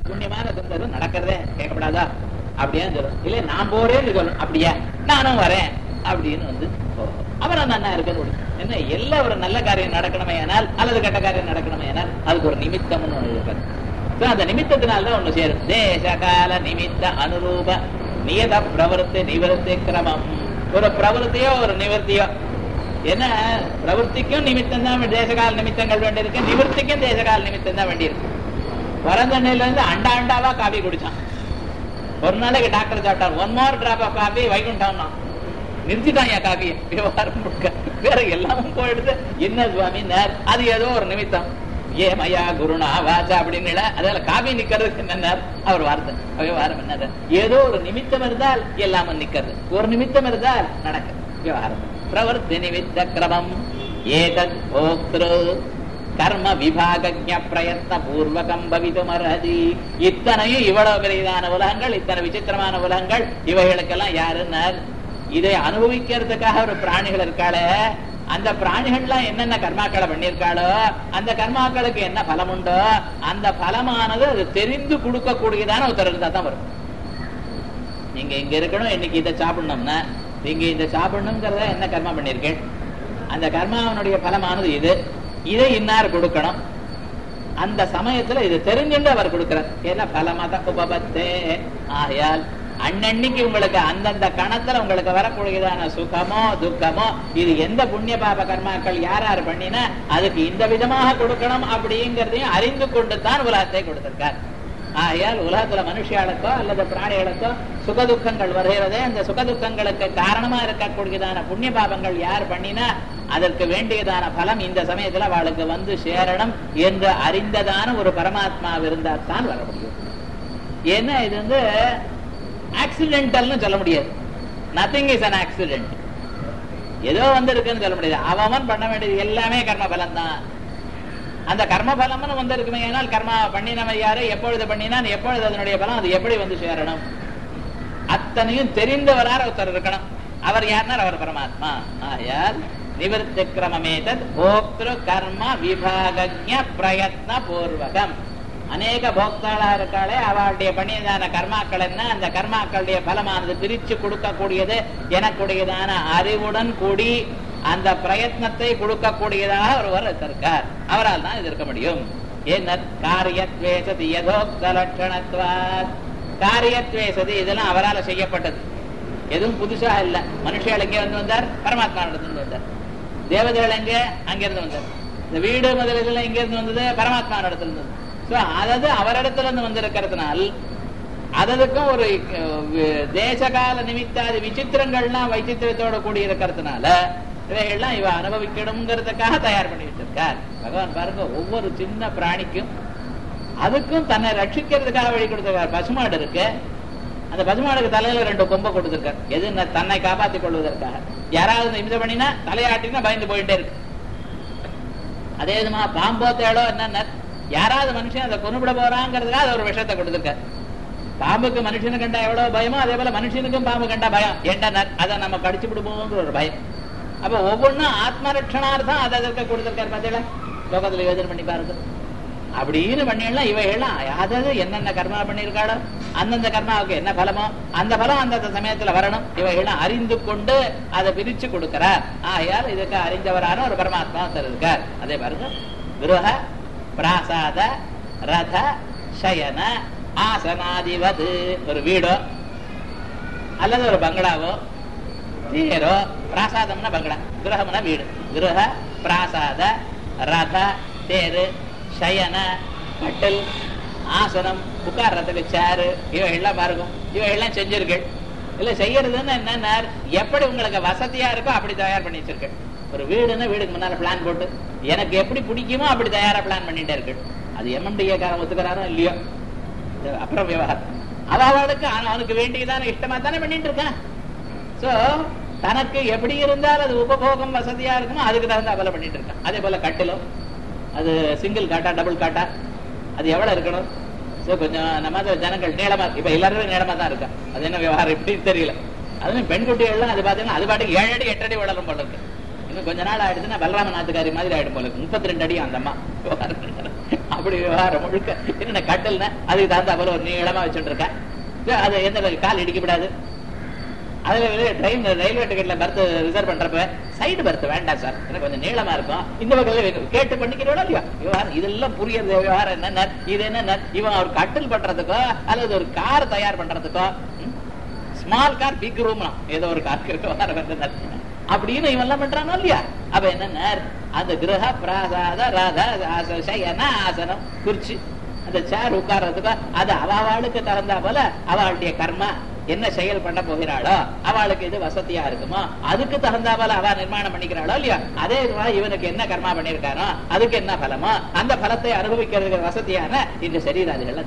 புண்ணியமான சிந்தனை நடக்கிறதே கேட்கப்படாதா அப்படியே சொல்லும் இல்ல நான் போறேன்னு சொல்லணும் அப்படியா நானும் வரேன் அப்படின்னு வந்து போகும். அப்புறம் நன்னா இருக்கணும் என்ன எல்லா ஒரு நல்ல காரியம் நடக்கணுமே ஆனால் அல்லது கெட்ட காரியம் நடக்கணுமே ஆனால் அதுக்கு ஒரு நிமித்தம்னு ஒண்ணு இருக்காது So, அந்த நிமித்தத்தினால்தான் ஒண்ணு சேரும் தேச கால நிமித்த அனுரூப நியத பிரவருத்தி நிவர்த்தி கிரமம் ஒரு பிரவருத்தியோ ஒரு நிவர்த்தியோ என்ன பிரவருத்திக்கும் நிமித்தம் தான் தேசகால நிமித்தங்கள் வேண்டியிருக்கு நிவர்த்திக்கும் தேசகால நிமித்தம் தான் வேண்டியிருக்கு பிறந்தண்ணில இருந்து அண்டா அண்டாவா காபி குடிச்சான் ஒரு நாளைக்கு டாக்டர் சாப்பிட்டார் one more drop of coffee வைகுண்டம்னா நிறுத்திட்டான் என் காபியை விவகாரம் முழுக்க வேற எல்லாமும் போயிடுது என்ன சுவாமி நேர் அது ஏதோ ஒரு நிமித்தம் ஏ மயா குருணா வாச்சா அப்படின்னு அதுல காபி நிக்கிறதுக்கு என்ன அவர் வார்த்தை விவகாரம் என்னது ஏதோ ஒரு நிமித்தம் இருந்தால் எல்லாமும் நிக்கிறது ஒரு நிமித்தம் இருந்தால் நடக்குது விவகாரம் பிரவர்த்தி நிமித்த கிரமம் ஏதத் போக்திரு கர்ம விபாகஜ பிரயத்ன பூர்வகம் பவிதுமரதி இத்தனையும் இவ்வளவு பெரியதான உலகங்கள் இத்தனை விசித்திரமான உலகங்கள் இவைகளுக்கெல்லாம் யாருன்னார் இதை அனுபவிக்கிறதுக்காக ஒரு பிராணிகள் இருக்காளே அந்த பிராணிகள்லாம் என்னென்ன கர்மாக்களை பண்ணியிருக்காளோ அந்த கர்மாக்களுக்கு என்ன பலம் உண்டோ அந்த பலமானது அது தெரிந்து கொடுக்கக்கூடியதான ஒருத்தர் இருந்தா தான் வரும் நீங்க இங்க இருக்கணும் இன்னைக்கு இதை சாப்பிடணும்னா நீங்க இதை சாப்பிடணுங்கிறத என்ன கர்மா பண்ணிருக்கேன் அந்த கர்மாவனுடைய பலமானது இது இதை இன்னார் கொடுக்கணும் அந்த சமயத்துல இது தெரிஞ்சுட்டு அவர் கொடுக்கிறார் ஏன்னா பலமத உபபத்தே ஆகையால் அன்னன்னைக்கு உங்களுக்கு அந்தந்த கணத்துல உங்களுக்கு வரக்கூடியதான சுகமோ துக்கமோ இது எந்த புண்ணிய பாப கர்மாக்கள் யார் யார் பண்ணினா அதுக்கு இந்த விதமாக கொடுக்கணும் அப்படிங்கிறதையும் அறிந்து கொண்டு தான் உலகத்தை கொடுத்திருக்கார் ஆகையால் உலகத்துல மனுஷியாளுக்கோ அல்லது பிராணிகளுக்கோ சுகதுக்கங்கள் வருகிறதே அந்த சுகதுக்கங்களுக்கு காரணமா இருக்கக்கூடியதான புண்ணிய பாபங்கள் யார் பண்ணினா அதற்கு வேண்டியதான பலம் இந்த சமயத்துல அவளுக்கு வந்து சேரணும் என்று அறிந்ததான ஒரு பரமாத்மா இருந்தால் தான் வர முடியும் ஏன்னா இது வந்து ஆக்சிடென்டல்னு சொல்ல முடியாது நத்திங் இஸ் அன் ஆக்சிடென்ட் ஏதோ வந்து இருக்குன்னு சொல்ல முடியாது அவன் பண்ண வேண்டியது எல்லாமே கர்ம பலம் தான் அந்த கர்ம பலம்னு வந்து இருக்குமே ஆனால் கர்மா பண்ணினவன் யாரு எப்பொழுது பண்ணினான் எப்பொழுது அதனுடைய பலம் அது எப்படி வந்து சேரணும் அத்தனையும் தெரிந்தவரார் ஒருத்தர் இருக்கணும் அவர் யாருனார் அவர் பரமாத்மா ஆயால் நிவர்த்தி கிரமமேதத் போக்திரு கர்ம விபாகஜ பிரயத்ன பூர்வகம் அநேக போக்தாளா இருக்காளே அவளுடைய பண்ணியதான கர்மாக்கள் என்ன அந்த கர்மாக்களுடைய பலமானது பிரிச்சு கொடுக்கக்கூடியது எனக்குடையதான அறிவுடன் கூடி அந்த பிரயத்னத்தை கொடுக்கக்கூடியதாக ஒருவர் இருக்கார் அவரால் தான் இது இருக்க முடியும் என்ன காரியத்வேசதி யதோக்த லட்சணத்வாத் காரியத்வேசதி இதெல்லாம் அவரால் செய்யப்பட்டது எதுவும் புதுசா இல்ல மனுஷால் எங்கே வந்து வந்தார் பரமாத்மா இடத்துல வந்தார் தேவதைகள் எங்க அங்கிருந்து வந்தார் இந்த வீடு முதலெல்லாம் எங்க இருந்து வந்தது பரமாத்மா இடத்துல இருந்தது சோ அதது அவரிடத்துல இருந்து வந்திருக்கிறதுனால் அதற்கும் ஒரு அஹ், தேசகால நிமித்தாதி விசித்திரங்கள்லாம் வைச்சித்திரத்தோட கூடி இருக்கிறதுனால இவைகள்லாம் இவ அனுபவிக்கணுங்கிறதுக்காக தயார் பண்ணி வச்சிருக்கார் பகவான் பாருங்க ஒவ்வொரு சின்ன பிராணிக்கும் அதுக்கும் தன்னை ரட்சிக்கிறதுக்காக வழி கொடுத்திருக்கார் பசுமாடு இருக்கு அந்த பசுமாடுக்கு தலையில ரெண்டு கொம்பை கொடுத்திருக்கார் எது ந- தன்னை காப்பாத்திக் கொள்வதற்காக யாராவது நிமிஷம் பண்ணினா தலையாட்டினா பயந்து போயிட்டே இருக்கு அதே விதமா பாம்போ தேடோ என்ன யாராவது மனுஷன் அதை கொண்டுவிட போறாங்கிறதுக்காக அது ஒரு விஷயத்தை கொடுத்திருக்கார் பாம்புக்கு மனுஷனு கண்டா எவ்வளவு பயமோ அதே போல மனுஷனுக்கும் பாம்பு கண்டா பயம் ஏண்டா அதை நம்ம கடிச்சு விடுவோங்கிற ஒரு பயம் அப்ப ஒவ்வொன்றும் ஆத்ம ரட்சணார்த்தம் அதை அதற்கு கொடுத்திருக்காரு பார்த்தீங்களா லோகத்துல யோஜனை பண்ணி பாருங்க அப்படின்னு பண்ணிடலாம் இவைகள்லாம் அதாவது என்னென்ன கர்மா பண்ணியிருக்காளோ அந்தந்த கர்மாவுக்கு என்ன பலமோ அந்த பலம் அந்தந்த சமயத்துல வரணும் இவைகள்லாம் அறிந்து கொண்டு அதை பிரிச்சு கொடுக்கிறார் ஆகையால் இதுக்கு அறிந்தவரான ஒரு பரமாத்மா ஒருத்தர் இருக்கார் அதே பாருங்க கிருஹ பிராசாத ரத சயன ஆசனாதிவது ஒரு வீடோ அல்லது ஒரு பங்களாவோ தேரோ பிராசாதம்னா பங்களா கிரகம்னா வீடு கிரக பிராசாத ரத தேரு சயன கட்டில் ஆசனம் உட்கார்றதுக்கு சேரு இவைகள்லாம் பாருங்க இவைகள்லாம் செஞ்சிருக்கேன் இல்ல செய்யறதுன்னு என்னன்னா எப்படி உங்களுக்கு வசதியா இருக்கோ அப்படி தயார் பண்ணி வச்சிருக்கேன் ஒரு வீடுன்னா வீடுக்கு முன்னால பிளான் போட்டு எனக்கு எப்படி பிடிக்குமோ அப்படி தயாரா பிளான் பண்ணிட்டே இருக்கு அது எம்எம்டிஏ காரன் ஒத்துக்கிறாரோ இல்லையோ இது அப்புறம் விவகாரம் அவ அவளுக்கு அவன் அவனுக்கு வேண்டியதான இஷ்டமா தானே பண்ணிட்டு இருக்கான் சோ தனக்கு எப்படி இருந்தால் அது உபபோகம் வசதியா இருக்குமோ அதுக்கு தகுந்த அவலை பண்ணிட்டு இருக்கான் அதே போல கட்டிலும் அது சிங்கிள் காட்டா டபுள் காட்டா அது எவ்வளவு இருக்கணும் சோ கொஞ்சம் நம்ம அது ஜனங்கள் நீளமா இப்ப எல்லாருமே நீளமா தான் இருக்கா அது என்ன விவகாரம் எப்படின்னு தெரியல அதுவும் பெண் குட்டிகள்லாம் அது பாத்தீங்கன்னா அது பாட்டுக்கு ஏழு அடி எட்டு அடி வளரும் போல இருக்கு இன்னும் கொஞ்ச நாள் ஆயிடுச்சுன்னா பலராம நாத்துக்காரி மாதிரி ஆயிடும் போல இருக்கு முப்பத்தி ரெண்டு அடி அந்த அம்மா விவகாரம் அப்ப அப்படி விவகாரம் முழுக்க என்ன கட்டல்னா அதுக்கு தகுந்த போல ஒரு நீளமா வச்சுட்டு இருக்கேன் அது எந்த கால் இடிக்கப்படாது அதுல ட்ரெயின் ரயில்வே டிக்கெட்ல பர்த் ரிசர்வ் பண்றப்ப சைடு பர்த் வேண்டாம் சார் எனக்கு கொஞ்சம் நீளமா இருக்கும் இந்த பக்கத்துல கேட்டு பண்ணிக்கிறோம் இல்லையா விவகாரம் இதெல்லாம் புரியுது விவகாரம் என்ன இது என்ன இவன் ஒரு கட்டில் பண்றதுக்கோ அல்லது ஒரு கார் தயார் பண்றதுக்கோ ஸ்மால் கார் பிக் ரூம் ஏதோ ஒரு கார் விவகாரம் வந்து அப்படின்னு இவன் எல்லாம் பண்றானோ இல்லையா அப்ப என்ன அந்த கிரக பிராசாத ராதா சயன ஆசனம் குறிச்சு அந்த சேர் உட்கார்றதுக்கோ அது அவளுக்கு தகுந்தா போல அவளுடைய கர்மா என்ன செயல் பண்ண போகிறாளோ அவளுக்கு இது வசதியா இருக்குமோ அதுக்கு தகுந்தா போல அவ நிர்மாணம் பண்ணிக்கிறாளோ இல்லையா அதே இவனுக்கு என்ன கர்மா பண்ணிருக்கானோ அதுக்கு என்ன பலமோ அந்த பலத்தை அனுபவிக்கிறதுக்கு வசதியான இந்த சரீராதிகள்ல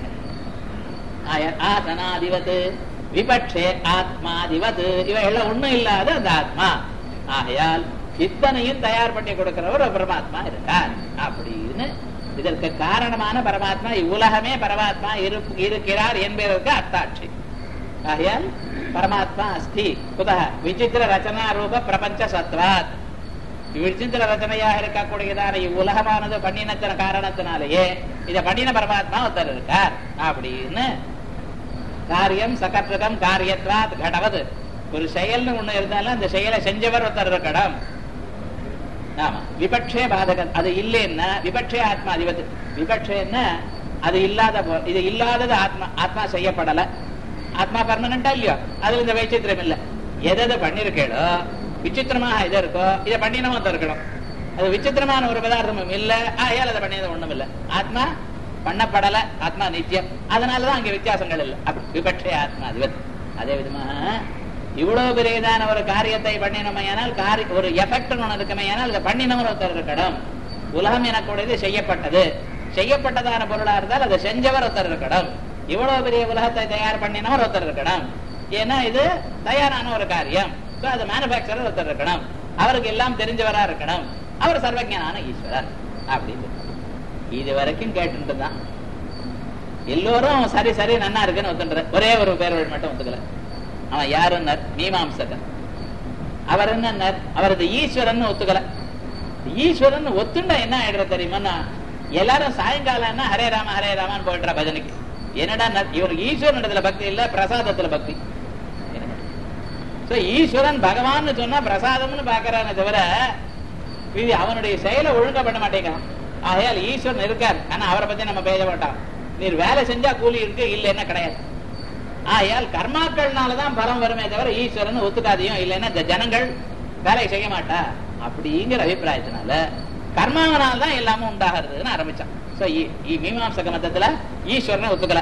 ஆசனாதிபத்து விபட்சே ஆத்மாதிபத்து இவையெல்லாம் ஒண்ணும் இல்லாத அந்த ஆத்மா ஆகையால் இத்தனையும் தயார் பண்ணி கொடுக்கிறவர் பரமாத்மா இருக்கார் அப்படின்னு இதற்கு காரணமான பரமாத்மா இவ்வுலகமே பரமாத்மா இருக்கிறார் என்பதற்கு அத்தாட்சி ஆகையால் பரமாத்மா அஸ்தி குத விசித்திர ரச்சனா ரூப பிரபஞ்ச சத்வாத் விசித்திர ரச்சனையாக இருக்கக்கூடியதான இவ்வுலகமானது பண்ணினத்தின காரணத்தினாலேயே இத பண்ணின பரமாத்மா ஒருத்தர் இருக்கார் அப்படின்னு காரியம் சகத்ருகம் காரியத்வாத் கடவது ஒரு செயல்னு ஒண்ணு இருந்தாலும் அந்த செயலை செஞ்சவர் ஒருத்தர் இருக்கணும் ஆமா விபட்சே பாதகம் அது இல்லைன்னா விபட்சே ஆத்மா அதிபத்து விபட்சேன்னா அது இல்லாத இது இல்லாதது ஆத்மா ஆத்மா செய்யப்படல ஆத்மா பர்மனண்டா இல்லையோ அதுல இந்த வைச்சித்திரம் இல்ல எதை பண்ணிருக்கேளோ விசித்திரமாக எது இருக்கோ இதை பண்ணினவன் இருக்கணும் அது விசித்திரமான ஒரு பதார்த்தமும் இல்ல ஆயால் அதை பண்ணியது ஒண்ணும் இல்ல ஆத்மா பண்ணப்படல ஆத்மா நித்தியம் அதனாலதான் அங்க வித்தியாசங்கள் இல்லை அப்படி விபட்சே ஆத்மா அதிபத் அதே விதமாக இவ்வளவு பெரியதான ஒரு காரியத்தை பண்ணினமையானால் காரி ஒரு எஃபெக்ட் ஒன்று இருக்குமையானால் இதை பண்ணினவர் ஒருத்தர் இருக்கணும் உலகம் எனக்கூடியது செய்யப்பட்டது செய்யப்பட்டதான பொருளா இருந்தால் அதை செஞ்சவர் ஒருத்தர் இருக்கணும் இவ்வளவு பெரிய உலகத்தை தயார் பண்ணினவர் ஒருத்தர் இருக்கணும் ஏன்னா இது தயாரான ஒரு காரியம் அது மேனுபேக்சரர் ஒருத்தர் இருக்கணும் அவருக்கு எல்லாம் தெரிஞ்சவரா இருக்கணும் அவர் சர்வஜனான ஈஸ்வரர் அப்படின்னு இது வரைக்கும் கேட்டு தான் எல்லோரும் சரி சரி நன்னா இருக்குன்னு ஒத்துன்ற ஒரே ஒரு பேர் மட்டும் ஒத்துக்கல அவன் யாருன்னார் மீமாம்சகன் அவர் என்னன்னார் அவரது ஈஸ்வரன் ஒத்துக்கல ஈஸ்வரன் ஒத்துண்டா என்ன ஆயிடுற தெரியுமா எல்லாரும் சாயங்காலம் ஹரே ராம ஹரே ராமான்னு போயிடுற பஜனைக்கு என்னடா இவர் ஈஸ்வரன் பக்தி இல்ல பிரசாதத்துல பக்தி ஈஸ்வரன் பகவான் சொன்னா பிரசாதம்னு பாக்குறானே தவிர இது அவனுடைய செயலை ஒழுங்கா பண்ண மாட்டேங்கிறான் ஆகையால் ஈஸ்வரன் இருக்கார் ஆனா அவரை பத்தி நம்ம பேச மாட்டான் நீர் வேலை செஞ்சா கூலி இருக்கு இல்லைன்னா கிடையாது ஆயால் கர்மாக்கள்னாலதான் பலம் வருமே தவிர ஈஸ்வரன் ஒத்துக்காதையும் இல்லைன்னா இந்த ஜனங்கள் வேலை செய்ய மாட்டா அப்படிங்கிற அபிப்பிராயத்தினால கர்மாவனால தான் எல்லாமும் உண்டாகிறதுன்னு ஆரம்பிச்சான் சோ மீமாம்சக மதத்துல ஈஸ்வரனை ஒத்துக்கல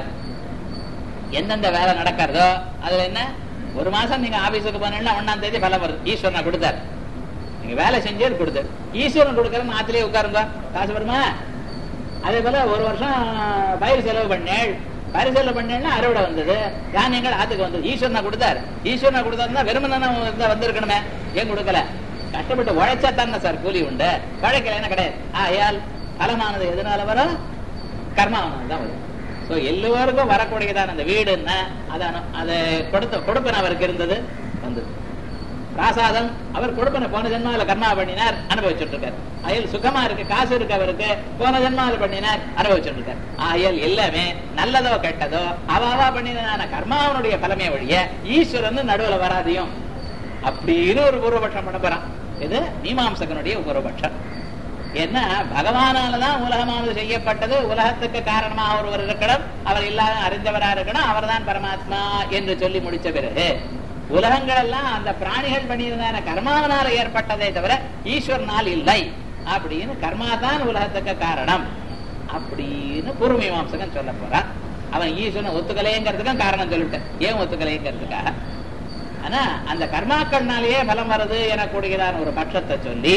எந்தெந்த வேலை நடக்கிறதோ அதுல என்ன ஒரு மாசம் நீங்க ஆபீஸுக்கு போனீங்கன்னா ஒன்னாம் தேதி பலம் வருது ஈஸ்வரனை கொடுத்தாரு நீங்க வேலை செஞ்சே கொடுத்தாரு ஈஸ்வரன் கொடுக்கறன்னு ஆத்திலேயே உட்காருங்க காசு வருமா அதே போல ஒரு வருஷம் பயிர் செலவு பண்ணேள் பயிர் செலவு பண்ணேன்னா அறுவடை வந்தது தானியங்கள் ஆத்துக்கு வந்தது ஈஸ்வரனை கொடுத்தாரு ஈஸ்வரனை கொடுத்தாருன்னா வெறுமனா வந்திருக்கணுமே ஏன் கொடுக்கல கஷ்டப்பட்டு உழைச்சா தானே சார் கூலி உண்டு உழைக்கல என்ன கிடையாது ஆயால் பலமானது எதனால வரும் கர்மாவனால தான் வரும் சோ எல்லோருக்கும் வரக்கூடியதான அந்த வீடுன்னா அதான் அதை கொடுத்த கொடுப்பன அவருக்கு இருந்தது வந்தது பிராசாதம் அவர் கொடுப்பன போன ஜென்மாவில கர்மா பண்ணினார் அனுபவிச்சுட்டு இருக்காரு அயல் சுகமா இருக்கு காசு இருக்கு அவருக்கு போன ஜென்மாவில பண்ணினார் அனுபவிச்சுட்டு இருக்காரு ஆயல் எல்லாமே நல்லதோ கெட்டதோ அவாவா பண்ணினான கர்மாவனுடைய பலமே வழிய ஈஸ்வரன் நடுவுல வராதையும் அப்படின்னு ஒரு பூர்வபட்சம் பண்ண போறான் இது மீமாம்சகனுடைய பூர்வபட்சம் என்ன பகவானாலதான் உலகமானது செய்யப்பட்டது உலகத்துக்கு காரணமாக ஒருவர் இருக்கணும் அவர் இல்லாத அறிந்தவரா இருக்கணும் அவர்தான் பரமாத்மா என்று சொல்லி முடிச்ச பிறகு உலகங்கள் எல்லாம் அந்த பிராணிகள் பண்ணியிருந்தான கர்மாவனால ஏற்பட்டதே தவிர ஈஸ்வரனால் இல்லை அப்படின்னு கர்மா தான் உலகத்துக்கு காரணம் அப்படின்னு பூர்வமீமாம்சகன் சொல்ல போறான் அவன் ஈஸ்வரன் ஒத்துக்கலைங்கிறதுக்கும் காரணம் சொல்லிட்டேன் ஏன் ஒத்துக்கலைங்கிறதுக்காக ஆனா அந்த கர்மாக்கள்னாலேயே பலம் வருது எனக்கூடியதான ஒரு பட்சத்தை சொல்லி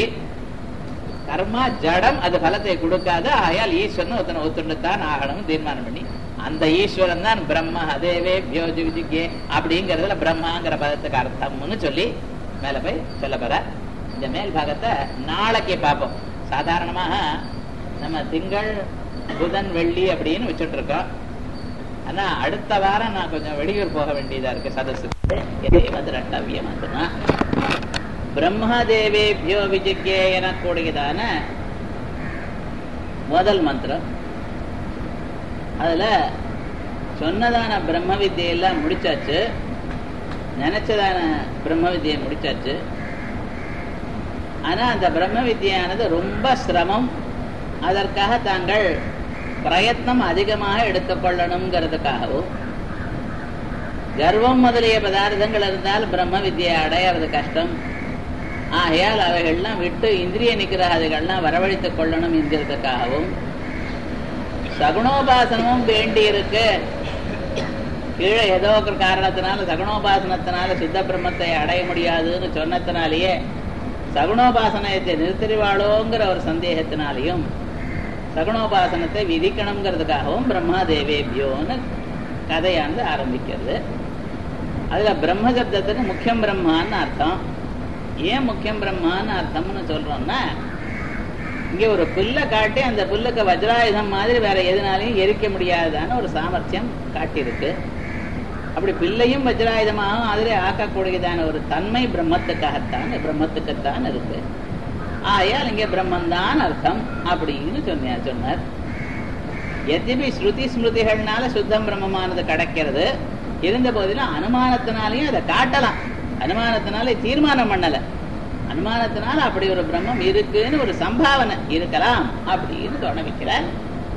கர்மா ஜடம் அது பலத்தை கொடுக்காது ஆயால் ஈஸ்வரன் ஒருத்தனை ஒத்துண்டுத்தான் ஆகணும் தீர்மானம் பண்ணி அந்த ஈஸ்வரன் தான் பிரம்ம அதேவே பியோஜி விஜிக்கே அப்படிங்கறதுல பிரம்மாங்கிற பதத்துக்கு அர்த்தம்னு சொல்லி மேல போய் சொல்ல போற இந்த மேல் பாகத்தை நாளைக்கு பார்ப்போம் சாதாரணமாக நம்ம திங்கள் புதன் வெள்ளி அப்படின்னு வச்சுட்டு இருக்கோம் ஆனா அடுத்த வாரம் நான் கொஞ்சம் வெளியூர் போக வேண்டியதா இருக்கு சதசு ரட்டவியம் அதுனா பிரம்மதேவேபியோ விஜிக்கே எனக்கூடியதான முதல் மந்திரம் அதுல சொன்னதான பிரம்ம வித்தியெல்லாம் முடிச்சாச்சு நினைச்சதான பிரம்ம வித்தியை முடிச்சாச்சு ஆனா அந்த பிரம்ம வித்தியானது ரொம்ப சிரமம் அதற்காக தாங்கள் பிரயத்னம் அதிகமாக எடுத்துக்கொள்ளணுங்கிறதுக்காகவும் கர்வம் முதலிய பதார்த்தங்கள் இருந்தால் பிரம்ம வித்தியை அடையிறது கஷ்டம் ஆகையால் அவைகள்லாம் விட்டு இந்திரிய நிகிரகாதிகள்லாம் வரவழைத்துக் கொள்ளணும் என்கிறதுக்காகவும் சகுணோபாசனமும் வேண்டி இருக்கு கீழே ஏதோ ஒரு காரணத்தினால சகுணோபாசனத்தினால சித்த பிரம்மத்தை அடைய முடியாதுன்னு சொன்னத்தினாலேயே சகுணோபாசனத்தை நிறுத்திடுவாளோங்கிற ஒரு சந்தேகத்தினாலையும் சகுணோபாசனத்தை விதிக்கணுங்கிறதுக்காகவும் பிரம்மா தேவேபியோன்னு கதையானது ஆரம்பிக்கிறது அதுல பிரம்ம சப்தத்துக்கு முக்கியம் பிரம்மான்னு அர்த்தம் ஏன் முக்கியம் பிரம்மான்னு அர்த்தம்னு சொல்றோம்னா இங்க ஒரு புல்லை காட்டி அந்த புல்லுக்கு வஜ்ராயுதம் மாதிரி வேற எதுனாலையும் எரிக்க முடியாதான ஒரு சாமர்த்தியம் காட்டியிருக்கு அப்படி பிள்ளையும் வஜ்ராயுதமாகவும் அதிலே ஆக்கக்கூடியதான ஒரு தன்மை பிரம்மத்துக்காகத்தான் பிரம்மத்துக்குத்தான் இருக்கு ஆயால் இங்க பிரம்மந்தான் அர்த்தம் அப்படின்னு சொன்ன சொன்னார் எத்தபி ஸ்ருதி ஸ்மிருதிகள்னால சுத்தம் பிரம்மமானது கிடைக்கிறது இருந்த போதிலும் அனுமானத்தினாலையும் அதை காட்டலாம் அனுமானத்தினாலே தீர்மானம் பண்ணல அனுமானத்தினால அப்படி ஒரு பிரம்மம் இருக்குன்னு ஒரு சம்பாவனை இருக்கலாம் அப்படின்னு தோண வைக்கிறார்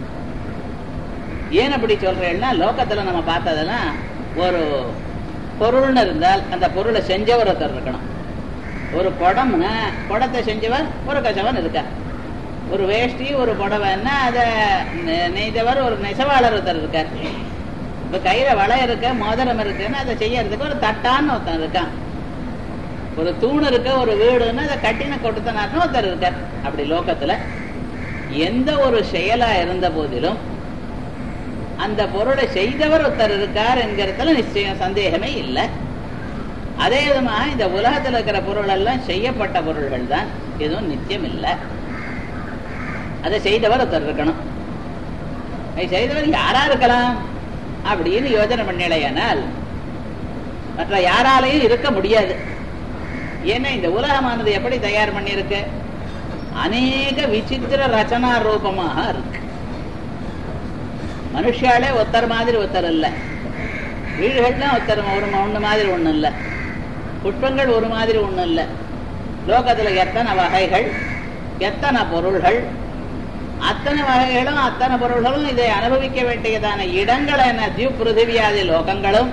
ஏன் அப்படி சொல்றேன்னா லோகத்துல நம்ம பார்த்ததெல்லாம் ஒரு பொருள்னு இருந்தால் அந்த பொருளை செஞ்சவர் ஒருத்தர் இருக்கணும் ஒரு குடம்னா குடத்தை செஞ்சவர் ஒரு கசவன் இருக்கார் ஒரு வேஷ்டி ஒரு புடவைன்னா அதை நெய்தவர் ஒரு நெசவாளர் ஒருத்தர் இருக்கார் இப்ப கையில வளை இருக்க மோதிரம் இருக்குன்னு அதை செய்யறதுக்கு ஒரு தட்டான்னு ஒருத்தன் இருக்கான் ஒரு தூண் இருக்க ஒரு வீடுன்னு அதை கட்டின கொடுத்தனார்னு ஒருத்தர் இருக்கார் அப்படி லோகத்துல எந்த ஒரு செயலா இருந்த போதிலும் அந்த பொருளை செய்தவர் ஒருத்தர் இருக்கார் என்கிறதுல நிச்சயம் சந்தேகமே இல்லை அதே விதமாக இந்த உலகத்தில் இருக்கிற பொருள் எல்லாம் செய்யப்பட்ட பொருள்கள் தான் எதுவும் நித்தியம் இல்லை அதை செய்தவர் ஒருத்தர் இருக்கணும் அதை செய்தவர் யாரா இருக்கலாம் அப்படின்னு யோஜனை பண்ணலையானால் மற்ற யாராலையும் இருக்க முடியாது ஏன்னா இந்த உலகமானது எப்படி தயார் பண்ணியிருக்கு அநேக விசித்திர ரச்சனா ரூபமாக இருக்கு மனுஷாலே ஒருத்தர் மாதிரி ஒருத்தர் இல்லை வீடுகள்லாம் ஒருத்தர் ஒரு ஒண்ணு மாதிரி ஒண்ணு இல்லை புஷ்பங்கள் ஒரு மாதிரி ஒண்ணு இல்லை லோகத்துல எத்தனை வகைகள் எத்தனை பொருள்கள் அத்தனை வகைகளும் அத்தனை பொருள்களும் இதை அனுபவிக்க வேண்டியதான இடங்கள் என திவ் பிருத்திவியாதி லோகங்களும்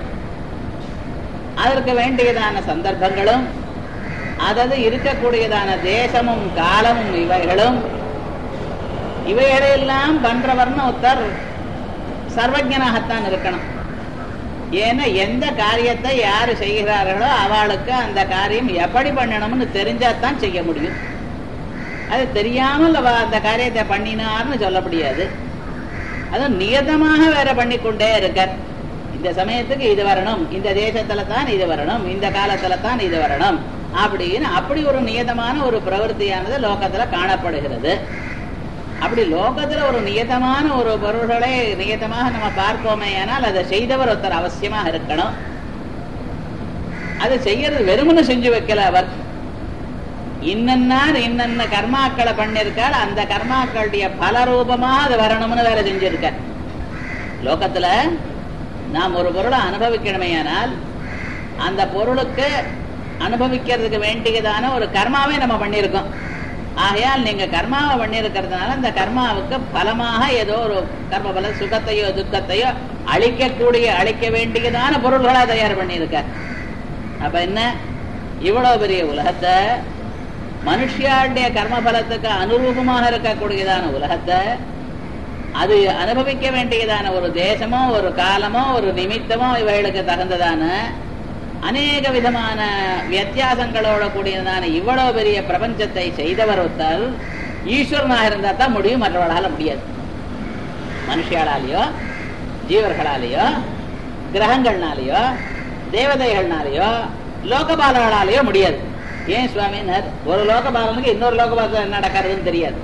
அதற்கு வேண்டியதான சந்தர்ப்பங்களும் அதது இருக்கக்கூடியதான தேசமும் காலமும் இவைகளும் இவைகளையெல்லாம் பண்றவர்னு ஒருத்தர் சர்வஜனாகத்தான் இருக்கணும் ஏன்னா எந்த காரியத்தை யாரு செய்கிறார்களோ அவளுக்கு அந்த காரியம் எப்படி பண்ணணும்னு தெரிஞ்சாதான் செய்ய முடியும் அது தெரியாமல் அவ அந்த காரியத்தை பண்ணினார்னு சொல்ல முடியாது அதுவும் நியதமாக வேற பண்ணிக்கொண்டே இருக்கார் இந்த சமயத்துக்கு இது வரணும் இந்த தேசத்துல தான் இது வரணும் இந்த காலத்துல தான் இது வரணும் அப்படின்னு அப்படி ஒரு நியதமான ஒரு பிரவருத்தியானது லோகத்துல காணப்படுகிறது அப்படி லோகத்துல ஒரு நியதமான ஒரு பொருள்களை நியதமாக நம்ம பார்ப்போமே ஆனால் அதை செய்தவர் ஒருத்தர் அவசியமாக இருக்கணும் அதை செய்யறது வெறுமனு செஞ்சு வைக்கல அவர் இன்னன்னார் இன்னென்ன கர்மாக்களை பண்ணிருக்காள் அந்த கர்மாக்களுடைய பல ரூபமா அது வரணும்னு வேலை செஞ்சிருக்க லோகத்துல நாம் ஒரு பொருளை அனுபவிக்கணுமேயானால் அந்த பொருளுக்கு அனுபவிக்கிறதுக்கு வேண்டியதான ஒரு கர்மாவே நம்ம பண்ணியிருக்கோம் ஆகையால் நீங்க கர்மாவை பண்ணியிருக்கிறதுனால அந்த கர்மாவுக்கு பலமாக ஏதோ ஒரு கர்ம பல சுகத்தையோ துக்கத்தையோ அழிக்கக்கூடிய அழிக்க வேண்டியதான பொருள்களா தயார் பண்ணியிருக்க அப்ப என்ன இவ்வளவு பெரிய உலகத்தை மனுஷியாளுடைய கர்ம பலத்துக்கு அனுரூபமாக இருக்கக்கூடியதான உலகத்தை அது அனுபவிக்க வேண்டியதான ஒரு தேசமோ ஒரு காலமோ ஒரு நிமித்தமோ இவைகளுக்கு தகுந்ததான அநேக விதமான வித்தியாசங்களோட கூடியதான இவ்வளவு பெரிய பிரபஞ்சத்தை செய்தவர் ஒருத்தர் ஈஸ்வரனாக இருந்தா தான் முடியும் மற்றவர்களால முடியாது மனுஷியாலாலேயோ ஜீவர்களாலேயோ கிரகங்கள்னாலேயோ தேவதைகள்னாலேயோ லோகபாலர்களாலேயோ முடியாது ஏன் சுவாமினர் ஒரு லோகபாலனுக்கு இன்னொரு லோகபாலத்தில் என்ன நடக்கிறதுன்னு தெரியாது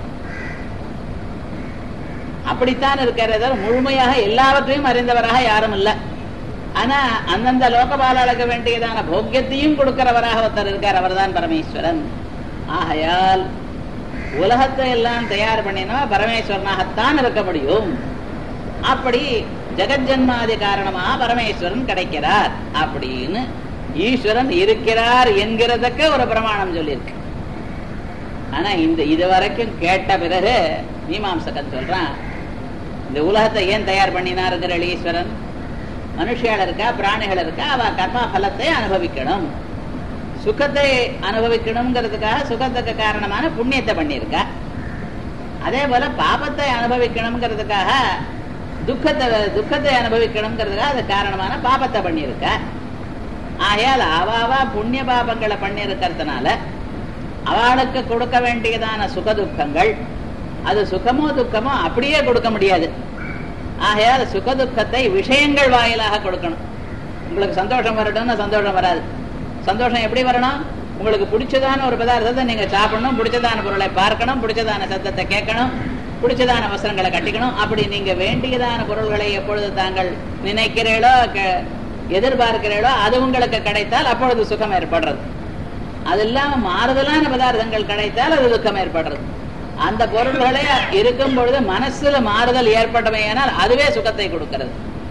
அப்படித்தான் இருக்கிறத முழுமையாக எல்லாவற்றையும் அறிந்தவராக யாரும் இல்லை ஆனா அந்தந்த லோகபாலனுக்கு வேண்டியதான போக்கியத்தையும் கொடுக்கிறவராக ஒருத்தர் இருக்கார் அவர்தான் பரமேஸ்வரன் ஆகையால் உலகத்தை எல்லாம் தயார் பண்ணினா பரமேஸ்வரனாகத்தான் இருக்க முடியும் அப்படி ஜெகஜன்மாதி காரணமா பரமேஸ்வரன் கிடைக்கிறார் அப்படின்னு ஈஸ்வரன் இருக்கிறார் என்கிறதுக்கு ஒரு பிரமாணம் சொல்லியிருக்கு ஆனா இந்த இது வரைக்கும் கேட்ட பிறகு மீமாம்சகன் சொல்றான் இந்த உலகத்தை ஏன் தயார் பண்ணினாருங்கிற ஈஸ்வரன் மனுஷியால் இருக்கா பிராணிகள் இருக்கா அவ கர்மா பலத்தை அனுபவிக்கணும் சுகத்தை அனுபவிக்கணுங்கிறதுக்காக சுகத்துக்கு காரணமான புண்ணியத்தை பண்ணியிருக்கா அதே போல பாபத்தை அனுபவிக்கணுங்கிறதுக்காக துக்கத்தை துக்கத்தை அனுபவிக்கணுங்கிறதுக்காக அது காரணமான பாபத்தை பண்ணியிருக்க ஆகையால் அவாவா புண்ணிய பாபங்களை பண்ணியிருக்கிறதுனால அவளுக்கு கொடுக்க வேண்டியதான சுக துக்கங்கள் அது சுகமோ துக்கமோ அப்படியே கொடுக்க முடியாது ஆகையால் சுக துக்கத்தை விஷயங்கள் வாயிலாக கொடுக்கணும் உங்களுக்கு சந்தோஷம் வரட்டும்னு சந்தோஷம் வராது சந்தோஷம் எப்படி வரணும் உங்களுக்கு பிடிச்சதான ஒரு பதார்த்தத்தை நீங்க சாப்பிடணும் பிடிச்சதான பொருளை பார்க்கணும் பிடிச்சதான சத்தத்தை கேட்கணும் பிடிச்சதான வஸ்திரங்களை கட்டிக்கணும் அப்படி நீங்க வேண்டியதான பொருள்களை எப்பொழுது தாங்கள் நினைக்கிறீர்களோ எதிர்பார்க்கிறீர்களோ அது உங்களுக்கு கிடைத்தால் அப்பொழுது சுகம் ஏற்படுறது அது இல்லாம மாறுதலான பதார்த்தங்கள் கிடைத்தால் அது துக்கம் ஏற்படுறது அந்த பொருள்களே இருக்கும் பொழுது மனசுல மாறுதல் ஏற்பட்டமையானால் அதுவே சுகத்தை கொடுக்கிறது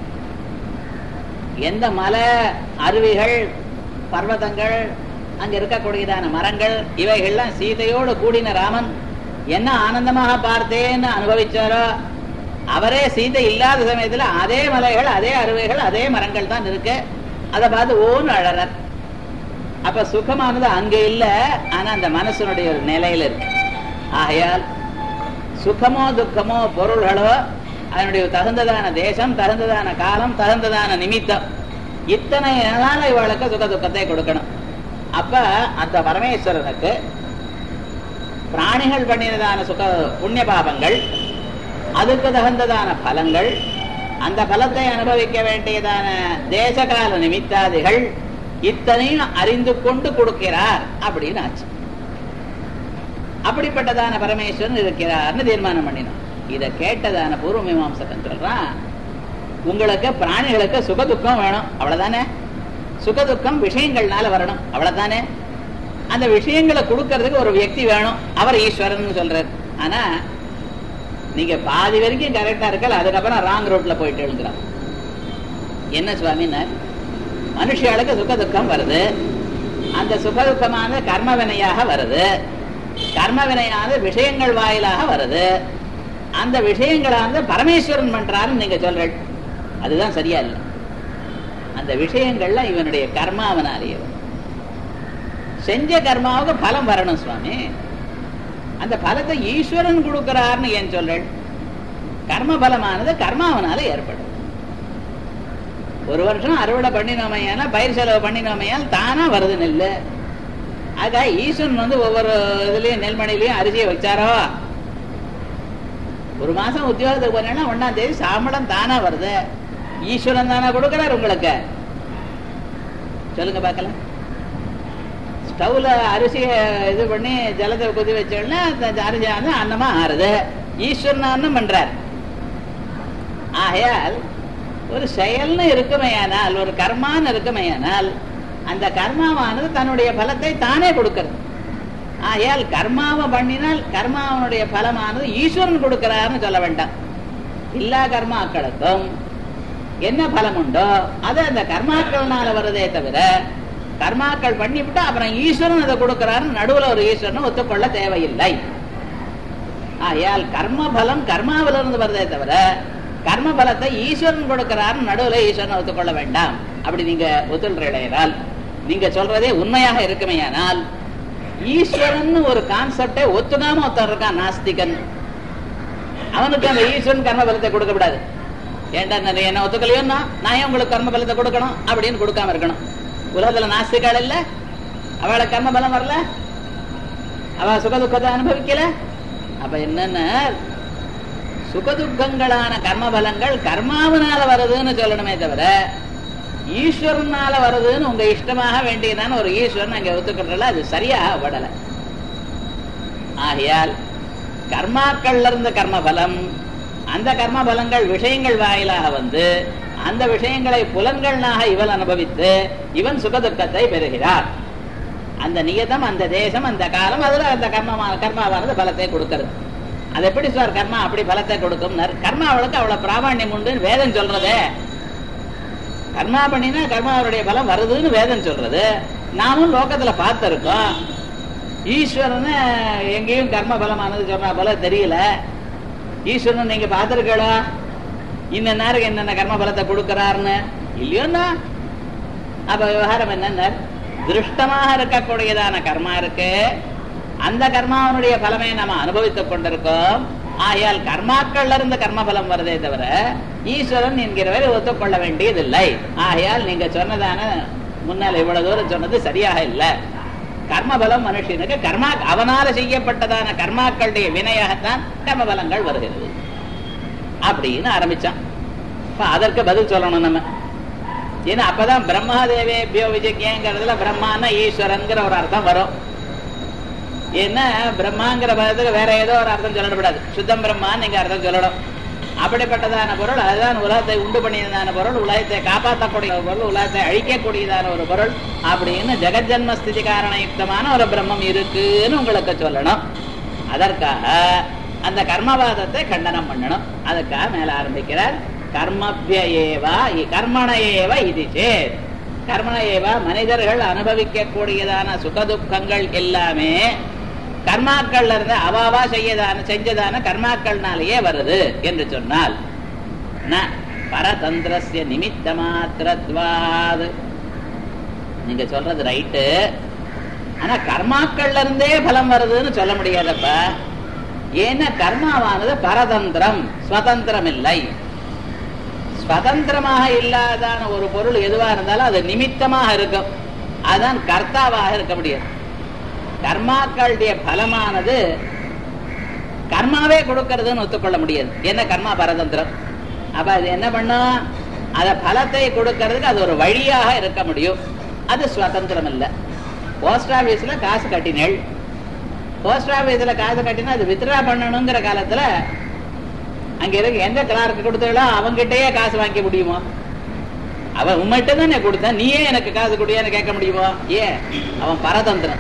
எந்த மலை அருவிகள் பர்வதங்கள் அங்க இருக்கக்கூடியதான மரங்கள் இவைகள்லாம் சீதையோடு கூடின ராமன் என்ன ஆனந்தமாக பார்த்தேன்னு அனுபவிச்சாரோ அவரே சீதை இல்லாத சமயத்துல அதே மலைகள் அதே அருவிகள் அதே மரங்கள் தான் இருக்கு அதை பார்த்து ஓன்னு அழறர் அப்ப சுகமானது அங்க இல்ல ஆனா அந்த மனசனுடைய ஒரு நிலையில இருக்கு ஆகையால் சுகமோ துக்கமோ பொருள்களோ அதனுடைய தகுந்ததான தேசம் தகுந்ததான காலம் தகுந்ததான நிமித்தம் இத்தனை நாள இவளுக்கு சுக துக்கத்தை கொடுக்கணும் அப்ப அந்த பரமேஸ்வரனுக்கு பிராணிகள் பண்ணினதான சுக புண்ணிய பாபங்கள் அதுக்கு தகுந்ததான பலங்கள் அந்த பலத்தை அனுபவிக்க வேண்டியதான தேசகால நிமித்தாதிகள் இத்தனையும் அறிந்து கொண்டு கொடுக்கிறார் அப்படின்னு ஆச்சு அப்படிப்பட்டதான பரமேஸ்வரன் இருக்கிறார்னு தீர்மானம் பண்ணினோம் இத கேட்டதான பூர்வ மீமாம்சகன் சொல்றான் உங்களுக்கு பிராணிகளுக்கு சுகதுக்கம் வேணும் அவ்வளவுதானே சுகதுக்கம் விஷயங்கள்னால வரணும் அவ்வளவுதானே அந்த விஷயங்களை கொடுக்கறதுக்கு ஒரு வியக்தி வேணும் அவர் ஈஸ்வரன் சொல்றாரு ஆனா நீங்க பாதி வரைக்கும் கரெக்டா இருக்கல அதுக்கப்புறம் ராங் ரோட்ல போயிட்டு எழுதுறான் என்ன சுவாமின்னு மனுஷியாளுக்கு சுக துக்கம் வருது அந்த சுக துக்கமானது கர்ம வினையாக வருது கர்ம வினையானது விஷயங்கள் வாயிலாக வருது அந்த விஷயங்களானது பரமேஸ்வரன் பண்றாருன்னு நீங்க சொல்றீங்க அதுதான் சரியா இல்லை அந்த விஷயங்கள்ல இவனுடைய கர்மாவனாலேயே வரும். செஞ்ச கர்மாவுக்கு பலம் வரணும் சுவாமி அந்த பலத்தை ஈஸ்வரன் கொடுக்கிறார்னு ஏன் சொல்றேன் கர்ம பலமானது கர்மாவனால ஏற்படும் ஒரு வருஷம் அறுவடை பண்ணினோமையால பயிர் செலவு பண்ணினோமையால் தானா வருது நெல் ஆக ஈஸ்வரன் வந்து ஒவ்வொரு இதுலயும் நெல்மணிலையும் அரிசியை வச்சாரோ ஒரு மாசம் உத்தியோகத்துக்கு போனேன்னா ஒன்னாம் தேதி சாம்பளம் தானா வருது ஈஸ்வரன் தானா கொடுக்கிறார் உங்களுக்கு சொல்லுங்க பார்க்கலாம் ஸ்டவ்ல அரிசியை இது பண்ணி ஜலத்தை கொதி வச்சோடனே அந்த அரிசி வந்து அன்னமா ஆறுது ஈஸ்வரன் அன்னம் பண்றார் ஆகையால் ஒரு செயல்னு இருக்குமையானால் ஒரு கர்மான்னு இருக்குமையானால் அந்த கர்மாவானது தன்னுடைய பலத்தை தானே கொடுக்கிறது ஆகையால் கர்மாவை பண்ணினால் கர்மாவனுடைய பலமானது ஈஸ்வரன் கொடுக்கிறார்னு சொல்ல வேண்டாம் எல்லா கர்மாக்களுக்கும் என்ன பலம் உண்டோ அது அந்த கர்மாக்கள்னால வருதே தவிர கர்மாக்கள் பண்ணிவிட்டு அப்புறம் ஈஸ்வரன் அதை கொடுக்கிறாருன்னு நடுவுல ஒரு ஈஸ்வரன் ஒத்துக்கொள்ள தேவையில்லை ஆகையால் கர்ம பலம் கர்மாவிலிருந்து வருதே தவிர கர்ம பலத்தை ஈஸ்வரன் கொடுக்கிறாருன்னு நடுவுல ஈஸ்வரன் ஒத்துக்கொள்ள வேண்டாம் அப்படி நீங்க ஒத்துழையால் நீங்க சொல்றதே உண்மையாக இருக்குமையானால் ஈஸ்வரன் ஒரு கான்செப்டை ஒத்துக்காம ஒருத்தன் இருக்கான் நாஸ்திகன் அவனுக்கு அந்த ஈஸ்வரன் கர்ம பலத்தை கொடுக்க கூடாது ஏன்டா நான் என்ன ஒத்துக்கலையோன்னா நான் ஏன் உங்களுக்கு கர்ம பலத்தை கொடுக்கணும் அப்படின்னு கொடுக்காம இருக்கணும் உலகத்துல நாஸ்திகால் இல்ல அவளை கர்ம பலம் வரல அவ சுக துக்கத்தை அனுபவிக்கல அப்ப என்னன்னா சுகதுக்கங்களான கர்ம பலங்கள் கர்மாவனால வருதுன்னு சொல்லணுமே தவிர ஈஸ்வரனால வருதுன்னு உங்க இஷ்டமாக வேண்டியதான ஒரு ஈஸ்வரன் அங்க ஒத்துக்கிறல அது சரியாக படல ஆகையால் கர்மாக்கள்ல இருந்த கர்ம பலம் அந்த கர்ம பலங்கள் விஷயங்கள் வாயிலாக வந்து அந்த விஷயங்களை புலன்களாக இவன் அனுபவித்து இவன் சுகதுக்கத்தை பெறுகிறார் அந்த நியதம் அந்த தேசம் அந்த காலம் அதுல அந்த கர்மமா கர்மாவானது பலத்தை கொடுக்கிறது அது எப்படி சார் கர்மா அப்படி பலத்தை கொடுக்கும் கர்மா அவளுக்கு அவ்வளவு பிராமணியம் உண்டு வேதம் சொல்றதே கர்மா பண்ணினா கர்மாவுடைய பலம் வருதுன்னு வேதம் சொல்றது நாமும் லோகத்துல பார்த்திருக்கோம் ஈஸ்வரன் எங்கேயும் கர்ம பலமானது சொன்னா போல தெரியல ஈஸ்வரன் நீங்க பார்த்திருக்கீங்களா இந்த நேரம் என்னென்ன கர்ம பலத்தை கொடுக்கிறாருன்னு இல்லையோன்னா அப்ப விவகாரம் என்னன்னா திருஷ்டமாக இருக்கக்கூடியதான கர்மா இருக்கு அந்த கர்மாவனுடைய பலமை நம்ம அனுபவித்துக் கொண்டிருக்கோம் ஆகையால் கர்மாக்கள்ல இருந்து கர்ம பலம் வருதே தவிர ஈஸ்வரன் என்கிறவரை ஒத்துக்கொள்ள வேண்டியதில்லை ஆகையால் நீங்க சொன்னதான முன்னால் இவ்வளவு தூரம் சொன்னது சரியாக இல்லை கர்மபலம் மனுஷனுக்கு கர்மா அவனால செய்யப்பட்டதான கர்மாக்களுடைய வினையாகத்தான் கர்மபலங்கள் வருகிறது அப்படின்னு ஆரம்பிச்சான் இப்ப அதற்கு பதில் சொல்லணும் நம்ம ஏன்னா அப்பதான் பிரம்மாதேவேபியோ விஜயங்கிறதுல பிரம்மான்னா ஈஸ்வரன்கிற ஒரு அர்த்தம் வரும் ஏன்னா பிரம்மாங்கிற பதத்துக்கு வேற ஏதோ ஒரு அர்த்தம் சொல்லக்கூடாது சுத்தம் பிரம்மான்னு நீங்க அர்த்தம் சொல்லணும் அப்படிப்பட்டதான பொருள் அதுதான் உலகத்தை உண்டு பண்ணியதான பொருள் உலகத்தை காப்பாற்றக்கூடிய பொருள் உலகத்தை அழிக்கக்கூடியதான ஒரு பொருள் அப்படின்னு ஜெகஜன்ம ஸ்திதி காரணயுக்தமான ஒரு பிரம்மம் இருக்குன்னு உங்களுக்கு சொல்லணும் அதற்காக அந்த கர்மவாதத்தை கண்டனம் பண்ணணும் அதுக்காக மேல ஆரம்பிக்கிறார் கர்மபிய ஏவா கர்மண ஏவ இது சேத் கர்மண ஏவா மனிதர்கள் அனுபவிக்க கூடியதான சுகதுக்கங்கள் எல்லாமே கர்மாக்கள்ல இருந்து அவாவா செய்யதான செஞ்சதான கர்மாக்கள்னாலேயே வருது என்று சொன்னால் பரதந்திரஸ்ய நிமித்த மாத்திரத்வாது நீங்க சொல்றது ரைட்டு ஆனா கர்மாக்கள்ல இருந்தே பலம் வருதுன்னு சொல்ல முடியாதப்ப ஏன்னா கர்மாவானது பரதந்திரம் சுதந்திரம் இல்லை சுதந்திரமாக இல்லாதான ஒரு பொருள் எதுவா இருந்தாலும் அது நிமித்தமாக இருக்கும் அதுதான் கர்த்தாவாக இருக்க முடியாது கர்மாக்களுடைய பலமானது கர்மாவே கொடுக்கறதுன்னு ஒத்துக்கொள்ள முடியாது என்ன கர்மா பரதந்திரம் அப்ப அது என்ன பண்ணும் அத பலத்தை கொடுக்கறதுக்கு அது ஒரு வழியாக இருக்க முடியும் அது சுதந்திரம் இல்லை போஸ்ட் ஆபீஸ்ல காசு கட்டினேள் போஸ்ட் ஆபீஸ்ல காசு கட்டினா அது வித்ரா பண்ணணுங்கிற காலத்துல அங்க இருக்க எந்த கிளார்க்கு கொடுத்தாலோ அவங்கிட்டயே காசு வாங்கிக்க முடியுமா அவன் உண்மைகிட்ட தானே கொடுத்தான் நீயே எனக்கு காசு குடியான்னு கேட்க முடியுமா ஏன் அவன் பரதந்திரன்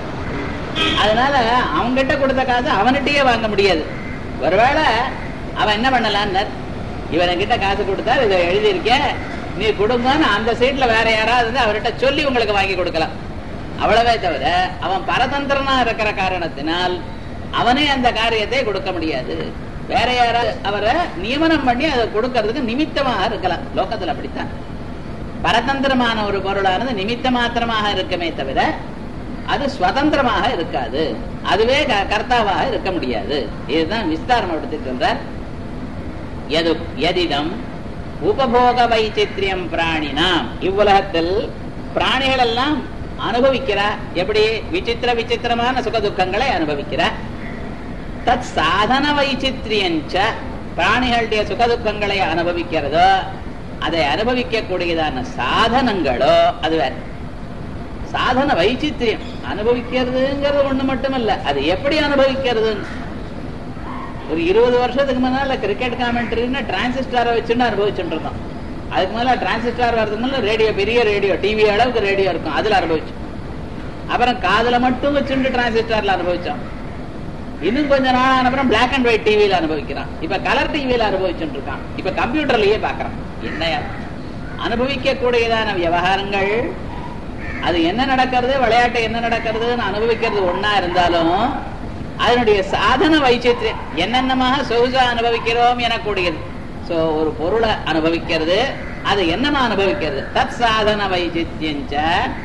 அதனால அவன்கிட்ட கொடுத்த காசு அவன்கிட்டயே வாங்க முடியாது ஒருவேளை அவன் என்ன பண்ணலான்னு இவன் கிட்ட காசு கொடுத்தா இதை எழுதியிருக்கேன் நீ கொடுங்கன்னு அந்த சீட்ல வேற யாராவது அவர்கிட்ட சொல்லி உங்களுக்கு வாங்கி கொடுக்கலாம் அவ்வளவே தவிர அவன் பரதந்திரனா இருக்கிற காரணத்தினால் அவனே அந்த காரியத்தை கொடுக்க முடியாது வேற யாராவது அவரை நியமனம் பண்ணி அதை கொடுக்கறதுக்கு நிமித்தமாக இருக்கலாம் லோகத்துல அப்படித்தான் பரதந்திரமான ஒரு பொருளானது நிமித்த மாத்திரமாக இருக்குமே தவிர அது சுதந்திரமாக இருக்காது அதுவே கர்த்தாவாக இருக்க முடியாது இதுதான் விஸ்தாரம் எடுத்து சொல்றார் எது எதிடம் உபபோக வைச்சித்ரியம் பிராணினாம் இவ்வுலகத்தில் பிராணிகள் எல்லாம் அனுபவிக்கிறா எப்படி விசித்திர விசித்திரமான சுகதுக்கங்களை அனுபவிக்கிறா தத் சாதன வைச்சித்ரியஞ்ச பிராணிகளுடைய சுகதுக்கங்களை அனுபவிக்கிறதோ அதை அனுபவிக்க கூடியதான சாதனங்களோ அது வேற சாதன வைச்சித்திரியம் அனுபவிக்கிறதுங்கிறது ஒண்ணு மட்டுமல்ல அது எப்படி அனுபவிக்கிறது ஒரு இருபது வருஷத்துக்கு முன்னால கிரிக்கெட் காமெண்ட்ரின்னு டிரான்சிஸ்டாரை வச்சுன்னு அனுபவிச்சுட்டு இருந்தோம் அதுக்கு மேல டிரான்சிஸ்டார் வரதுக்கு முன்னால ரேடியோ பெரிய ரேடியோ டிவி அளவுக்கு ரேடியோ இருக்கும் அதுல அனுபவிச்சோம் அப்புறம் காதுல மட்டும் வச்சுட்டு டிரான்சிஸ்டார்ல அனுபவிச்சோம் இன்னும் கொஞ்ச நாள் அப்புறம் பிளாக் அண்ட் ஒயிட் டிவியில அனுபவிக்கிறான் இப்ப கலர் டிவியில அனுபவிச்சுட்டு இருக்கான் இப்ப கம்ப்யூட்டர்லயே பாக்குறான் என்னையா அனுபவிக்க கூடியதான விவகாரங்கள் அது என்ன நடக்கிறது விளையாட்டு என்ன நடக்கிறதுன்னு அனுபவிக்கிறது ஒன்னா இருந்தாலும் அதனுடைய சாதன வைச்சித்திரம் என்னென்னமாக சொகுசா அனுபவிக்கிறோம் எனக்கூடியது சோ ஒரு பொருளை அனுபவிக்கிறது அது என்னமா அனுபவிக்கிறது தத் சாதன வைச்சித்யஞ்ச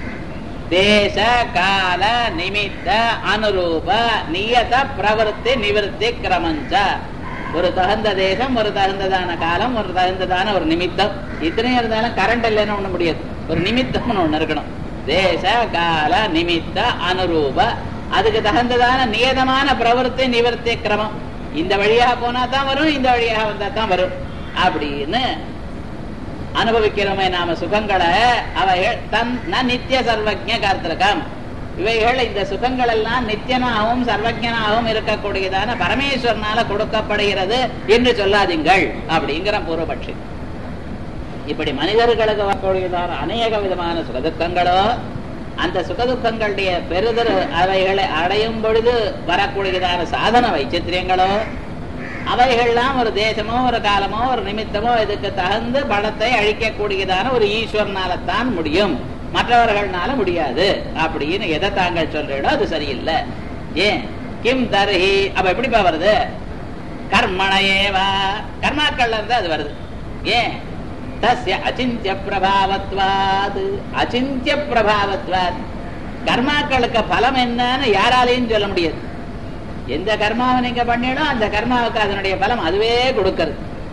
தேச கால நிமித்த அனுரூப நியத பிரவருத்தி நிவர்த்தி கிரமஞ்ச ஒரு தகுந்த தேசம் ஒரு தகுந்ததான காலம் ஒரு தகுந்ததான ஒரு நிமித்தம் இத்தனையும் இருந்தாலும் கரண்ட் இல்லைன்னு ஒண்ணு முடியாது ஒரு நிமித்தம்னு ஒண்ணு இருக்கணும் தேச கால நிமித்த அனுரூப அதுக்கு தகுந்ததான நியதமான பிரவருத்தி நிவர்த்தி கிரமம் இந்த வழியாக போனா தான் வரும் இந்த வழியாக வந்தா தான் வரும் அப்படின்னு அனுபவிக்கிறோமே நாம சுகங்களை அவைகள் தன் ந நித்திய சர்வஜ காத்திருக்கம் இவைகள் இந்த சுகங்கள் எல்லாம் நித்தியனாகவும் சர்வஜனாகவும் இருக்கக்கூடியதான பரமேஸ்வரனால கொடுக்கப்படுகிறது என்று சொல்லாதீங்கள் அப்படிங்கிற பூர்வபட்சி இப்படி மனிதர்களுக்கு வரக்கூடியதான அநேக விதமான சுகதுக்கங்களோ அந்த சுகதுக்கங்களுடைய பெறுதல் அவைகளை அடையும் பொழுது வரக்கூடியதான சாதன வைச்சித்திரியங்களோ அவைகள்லாம் ஒரு தேசமோ ஒரு காலமோ ஒரு நிமித்தமோ இதுக்கு தகுந்த பலத்தை அழிக்கக்கூடியதான ஒரு ஈஸ்வரனாலத்தான் முடியும் மற்றவர்கள்னால முடியாது அப்படின்னு எதை தாங்கள் சொல்றீங்களோ அது சரியில்லை ஏன் கிம் தர்ஹி அப்ப எப்படிப்பா வருது கர்மணையேவா கர்மாக்கள்ல இருந்து அது வருது ஏன் தஸ்ய அச்சிந்திய பிரபாவத்வாது அச்சிந்திய பிரபாவத்வாத் கர்மாக்களுக்கு பலம் என்னன்னு யாராலையும் சொல்ல முடியாது எந்த கர்மாவை நீங்க பண்ணிடும் அந்த கர்மாவுக்கு அதனுடைய பலம் அதுவே கொடுக்கறது